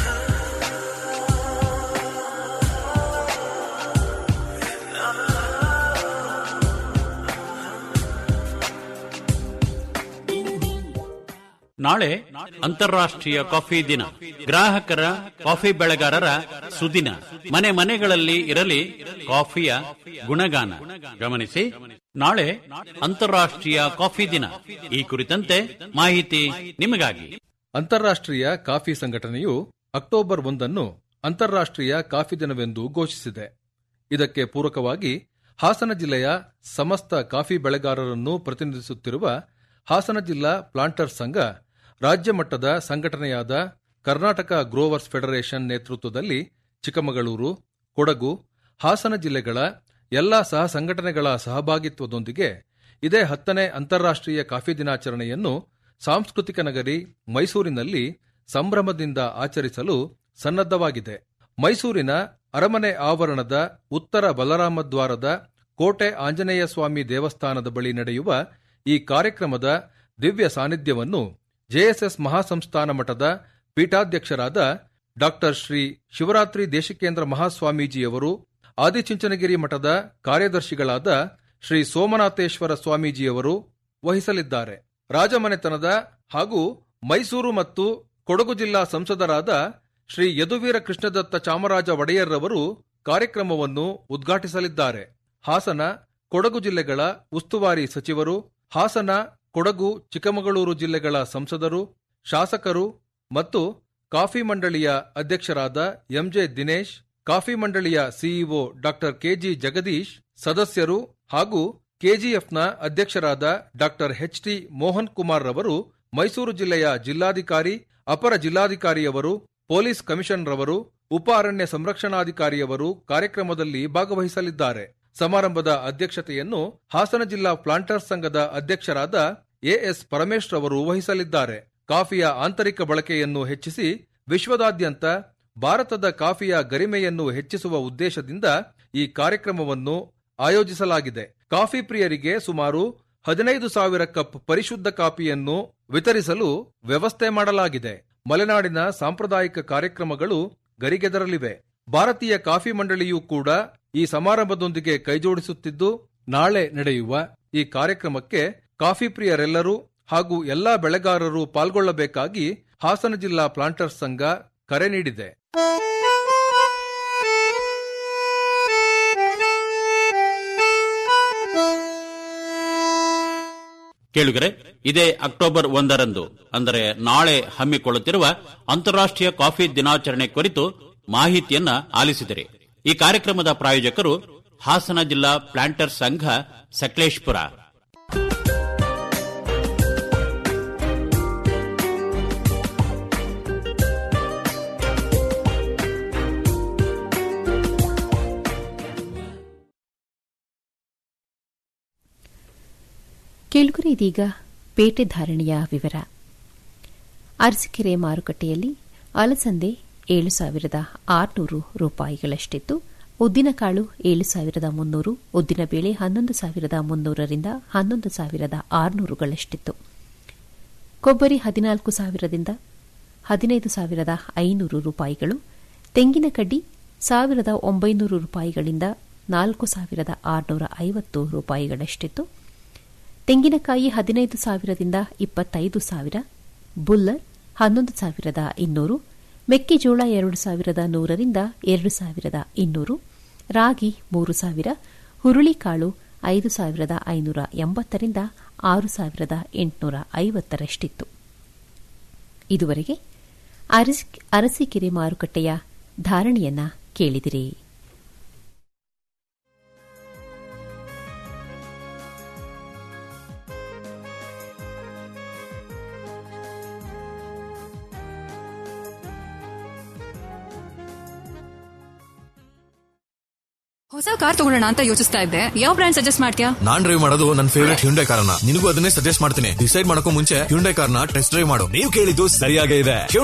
ನಾಳೆ ಅಂತಾರಾಷ್ಟ್ರೀಯ ಕಾಫಿ ದಿನ ಗ್ರಾಹಕರ ಕಾಫಿ ಬೆಳೆಗಾರರ ಸುದಿನ ಮನೆ ಮನೆಗಳಲ್ಲಿ ಇರಲಿ ಕಾಫಿಯ ಗುಣಗಾನ ಗಮನಿಸಿ ನಾಳೆ ಅಂತಾರಾಷ್ಟ್ರೀಯ ಕಾಫಿ ದಿನ ಈ ಕುರಿತಂತೆ ಮಾಹಿತಿ ನಿಮಗಾಗಿ ಅಂತಾರಾಷ್ಟ್ರೀಯ ಕಾಫಿ ಸಂಘಟನೆಯು ಅಕ್ಟೋಬರ್ ಒಂದನ್ನು ಅಂತಾರಾಷ್ಟ್ರೀಯ ಕಾಫಿ ದಿನವೆಂದು ಘೋಷಿಸಿದೆ ಇದಕ್ಕೆ ಪೂರಕವಾಗಿ ಹಾಸನ ಜಿಲ್ಲೆಯ ಸಮಸ್ತ ಕಾಫಿ ಬೆಳೆಗಾರರನ್ನು ಪ್ರತಿನಿಧಿಸುತ್ತಿರುವ ಹಾಸನ ಜಿಲ್ಲಾ ಪ್ಲಾಂಟರ್ಸ್ ಸಂಘ ರಾಜ್ಯ ಮಟ್ಟದ ಸಂಘಟನೆಯಾದ ಕರ್ನಾಟಕ ಗ್ರೋವರ್ಸ್ ಫೆಡರೇಷನ್ ನೇತೃತ್ವದಲ್ಲಿ ಚಿಕ್ಕಮಗಳೂರು ಕೊಡಗು ಹಾಸನ ಜಿಲ್ಲೆಗಳ ಎಲ್ಲಾ ಸಹ ಸಂಘಟನೆಗಳ ಸಹಭಾಗಿತ್ವದೊಂದಿಗೆ ಇದೇ ಹತ್ತನೇ ಅಂತಾರಾಷ್ಟ್ರೀಯ ಕಾಫಿ ದಿನಾಚರಣೆಯನ್ನು ಸಾಂಸ್ಕೃತಿಕ ನಗರಿ ಮೈಸೂರಿನಲ್ಲಿ ಸಂಭ್ರಮದಿಂದ ಆಚರಿಸಲು ಸನ್ನದ್ಧವಾಗಿದೆ ಮೈಸೂರಿನ ಅರಮನೆ ಆವರಣದ ಉತ್ತರ ಬಲರಾಮ ದ್ವಾರದ ಕೋಟೆ ಆಂಜನೇಯ ಸ್ವಾಮಿ ದೇವಸ್ಥಾನದ ಬಳಿ ನಡೆಯುವ ಈ ಕಾರ್ಯಕ್ರಮದ ದಿವ್ಯ ಸಾನ್ನಿಧ್ಯವನ್ನು ಜೆಎಸ್ಎಸ್ ಮಹಾಸಂಸ್ಥಾನ ಮಠದ ಪೀಠಾಧ್ಯಕ್ಷರಾದ ಡಾಕ್ಟರ್ ಶ್ರೀ ಶಿವರಾತ್ರಿ ದೇಶಿಕೇಂದ್ರ ಮಹಾಸ್ವಾಮೀಜಿಯವರು ಆದಿಚುಂಚನಗಿರಿ ಮಠದ ಕಾರ್ಯದರ್ಶಿಗಳಾದ ಶ್ರೀ ಸೋಮನಾಥೇಶ್ವರ ಸ್ವಾಮೀಜಿಯವರು ವಹಿಸಲಿದ್ದಾರೆ ರಾಜಮನೆತನದ ಹಾಗೂ ಮೈಸೂರು ಮತ್ತು ಕೊಡಗು ಜಿಲ್ಲಾ ಸಂಸದರಾದ ಶ್ರೀ ಯದುವೀರ ಕೃಷ್ಣದತ್ತ ಚಾಮರಾಜ ಒಡೆಯರ್ರವರು ಕಾರ್ಯಕ್ರಮವನ್ನು ಉದ್ಘಾಟಿಸಲಿದ್ದಾರೆ ಹಾಸನ ಕೊಡಗು ಜಿಲ್ಲೆಗಳ ಉಸ್ತುವಾರಿ ಸಚಿವರು ಹಾಸನ ಕೊಡಗು ಚಿಕ್ಕಮಗಳೂರು ಜಿಲ್ಲೆಗಳ ಸಂಸದರು ಶಾಸಕರು ಮತ್ತು ಕಾಫಿ ಮಂಡಳಿಯ ಅಧ್ಯಕ್ಷರಾದ ಎಂಜೆ ದಿನೇಶ್ ಕಾಫಿ ಮಂಡಳಿಯ ಸಿಇಒ ಡಾಕ್ಟರ್ ಕೆಜಿ ಜಗದೀಶ್ ಸದಸ್ಯರು ಹಾಗೂ ಕೆಜಿಎಫ್ನ ಅಧ್ಯಕ್ಷರಾದ doctor H T Mohan Kumar ರವರು ಮೈಸೂರು ಜಿಲ್ಲೆಯ ಜಿಲ್ಲಾಧಿಕಾರಿ ಅಪರ ಜಿಲ್ಲಾಧಿಕಾರಿಯವರು ಪೊಲೀಸ್ ಕಮಿಷನ್ ರವರು ಉಪ ಅರಣ್ಯ ಸಂರಕ್ಷಣಾಧಿಕಾರಿಯವರು ಕಾರ್ಯಕ್ರಮದಲ್ಲಿ ಭಾಗವಹಿಸಲಿದ್ದಾರೆ ಸಮಾರಂಭದ ಅಧ್ಯಕ್ಷತೆಯನ್ನು ಹಾಸನ ಜಿಲ್ಲಾ ಪ್ಲಾಂಟರ್ಸ್ ಸಂಘದ ಅಧ್ಯಕ್ಷರಾದ ಎಎಸ್ ಪರಮೇಶ್ ರವರು ವಹಿಸಲಿದ್ದಾರೆ ಕಾಫಿಯ ಆಂತರಿಕ ಬಳಕೆಯನ್ನು ಹೆಚ್ಚಿಸಿ ವಿಶ್ವದಾದ್ಯಂತ ಭಾರತದ ಕಾಫಿಯ ಗರಿಮೆಯನ್ನು ಹೆಚ್ಚಿಸುವ ಉದ್ದೇಶದಿಂದ ಈ ಕಾರ್ಯಕ್ರಮವನ್ನು ಆಯೋಜಿಸಲಾಗಿದೆ ಕಾಫಿ ಪ್ರಿಯರಿಗೆ ಸುಮಾರು ಹದಿನೈದು ಸಾವಿರ ಕಪ್ ಪರಿಶುದ್ಧ ಕಾಫಿಯನ್ನು ವಿತರಿಸಲು ವ್ಯವಸ್ಥೆ ಮಾಡಲಾಗಿದೆ ಮಲೆನಾಡಿನ ಸಾಂಪ್ರದಾಯಿಕ ಕಾರ್ಯಕ್ರಮಗಳು ಗರಿಗೆದರಲಿವೆ ಭಾರತೀಯ ಕಾಫಿ ಮಂಡಳಿಯೂ ಕೂಡ ಈ ಸಮಾರಂಭದೊಂದಿಗೆ ಕೈಜೋಡಿಸುತ್ತಿದ್ದು ನಾಳೆ ನಡೆಯುವ ಈ ಕಾರ್ಯಕ್ರಮಕ್ಕೆ ಕಾಫಿ ಪ್ರಿಯರೆಲ್ಲರೂ ಹಾಗೂ ಎಲ್ಲಾ ಬೆಳೆಗಾರರು ಪಾಲ್ಗೊಳ್ಳಬೇಕಾಗಿ ಹಾಸನ ಜಿಲ್ಲಾ ಪ್ಲಾಂಟರ್ಸ್ ಸಂಘ ಕರೆ ನೀಡಿದೆ ಕೇಳುಗರೆ ಇದೇ ಅಕ್ಟೋಬರ್ ಒಂದರಂದು ಅಂದರೆ ನಾಳೆ ಹಮ್ಮಿಕೊಳ್ಳುತ್ತಿರುವ ಅಂತಾರಾಷ್ಟ್ರೀಯ ಕಾಫಿ ದಿನಾಚರಣೆ ಕುರಿತು ಮಾಹಿತಿಯನ್ನ ಆಲಿಸಿದರೆ ಈ ಕಾರ್ಯಕ್ರಮದ ಪ್ರಾಯೋಜಕರು ಹಾಸನ ಜಿಲ್ಲಾ ಪ್ಲಾಂಟರ್ ಸಂಘ ಸಕಲೇಶ್ಪುರ ಕೇಳುಗರೆ ಇದೀಗ ಪೇಟೆ ಧಾರಣೆಯ ವಿವರ ಅರಸೀಕೆರೆ ಮಾರುಕಟ್ಟೆಯಲ್ಲಿ ಅಲಸಂದೆ ಏಳು ಸಾವಿರದ ಆರುನೂರು ರೂಪಾಯಿಗಳಷ್ಟಿತ್ತು ಉದ್ದಿನಕಾಳು ಏಳು ಸಾವಿರದ ಮುನ್ನೂರು ಉದ್ದಿನಬೇಳೆ ಹನ್ನೊಂದು ಸಾವಿರದ ಮುನ್ನೂರರಿಂದ ಹನ್ನೊಂದು ಸಾವಿರದ ಆರುನೂರುಗಳಷ್ಟಿತ್ತು ಕೊಬ್ಬರಿ ಹದಿನಾಲ್ಕು ಸಾವಿರದಿಂದ ಹದಿನೈದು ಸಾವಿರದ ಐನೂರು ರೂಪಾಯಿಗಳು ತೆಂಗಿನ ಕಡ್ಡಿ ಸಾವಿರದ ಒಂಬೈನೂರು ರೂಪಾಯಿಗಳಿಂದ ನಾಲ್ಕು ಸಾವಿರದ ಆರುನೂರ ಐವತ್ತು ರೂಪಾಯಿಗಳಷ್ಟಿತ್ತು ತೆಂಗಿನಕಾಯಿ ಹದಿನೈದು ಸಾವಿರದಿಂದ ಇಪ್ಪತ್ತೈದು ಸಾವಿರ ಬುಲ್ಲರ್ ಹನ್ನೊಂದು ಸಾವಿರದ ಇನ್ನೂರು ಮೆಕ್ಕೆಜೋಳ ಎರಡು ಸಾವಿರದ ನೂರರಿಂದ ಎರಡು ಸಾವಿರದ ಇನ್ನೂರು ರಾಗಿ ಮೂರು ಸಾವಿರ ಹುರುಳಿಕಾಳು ಐದು ಸಾವಿರದ ಐನೂರ ಎಂಬತ್ತರಿಂದ ಆರು ಸಾವಿರದ ಎಂಟುನೂರ ಐವತ್ತರಷ್ಟಿತ್ತು ಇದುವರೆಗೆ ಅರಸೀಕೆರೆ ಮಾರುಕಟ್ಟೆಯ ಧಾರಣೆಯನ್ನ ಕೇಳಿದಿರಿ ಹೊಸ ಕಾರ್ ತಗೊಳ್ಳೋಣ ಅಂತ ಯೋಚಿಸ್ತಾ ಇದ್ದೆ ಯಾವ ಬ್ರ್ಯಾಂಡ್ ಸಜೆಸ್ಟ್ ಮಾಡ್ತೀಯಾ ನಾನ್ ಡ್ರೈವ್ ಮಾಡೋದು ನನ್ನ ಫೇವರೇಟ್ ಹ್ಯುಂಡೈ ಕಾರ್ನ ನಿನಗೂ ಅದನ್ನೇ ಸಜೆಸ್ಟ್ ಮಾಡ್ತೀನಿ ಡಿಸೈಡ್ ಮಾಡಕ್ಕೂ ಮುಂಚೆ ಹ್ಯುಂಡೈ ಕಾರ್ನ ಟೆಸ್ಟ್ ಡ್ರೈವ್ ಮಾಡು ನೀವು ಕೇಳಿದ್ದು ಸರಿಯಾಗೇ ಇದೆ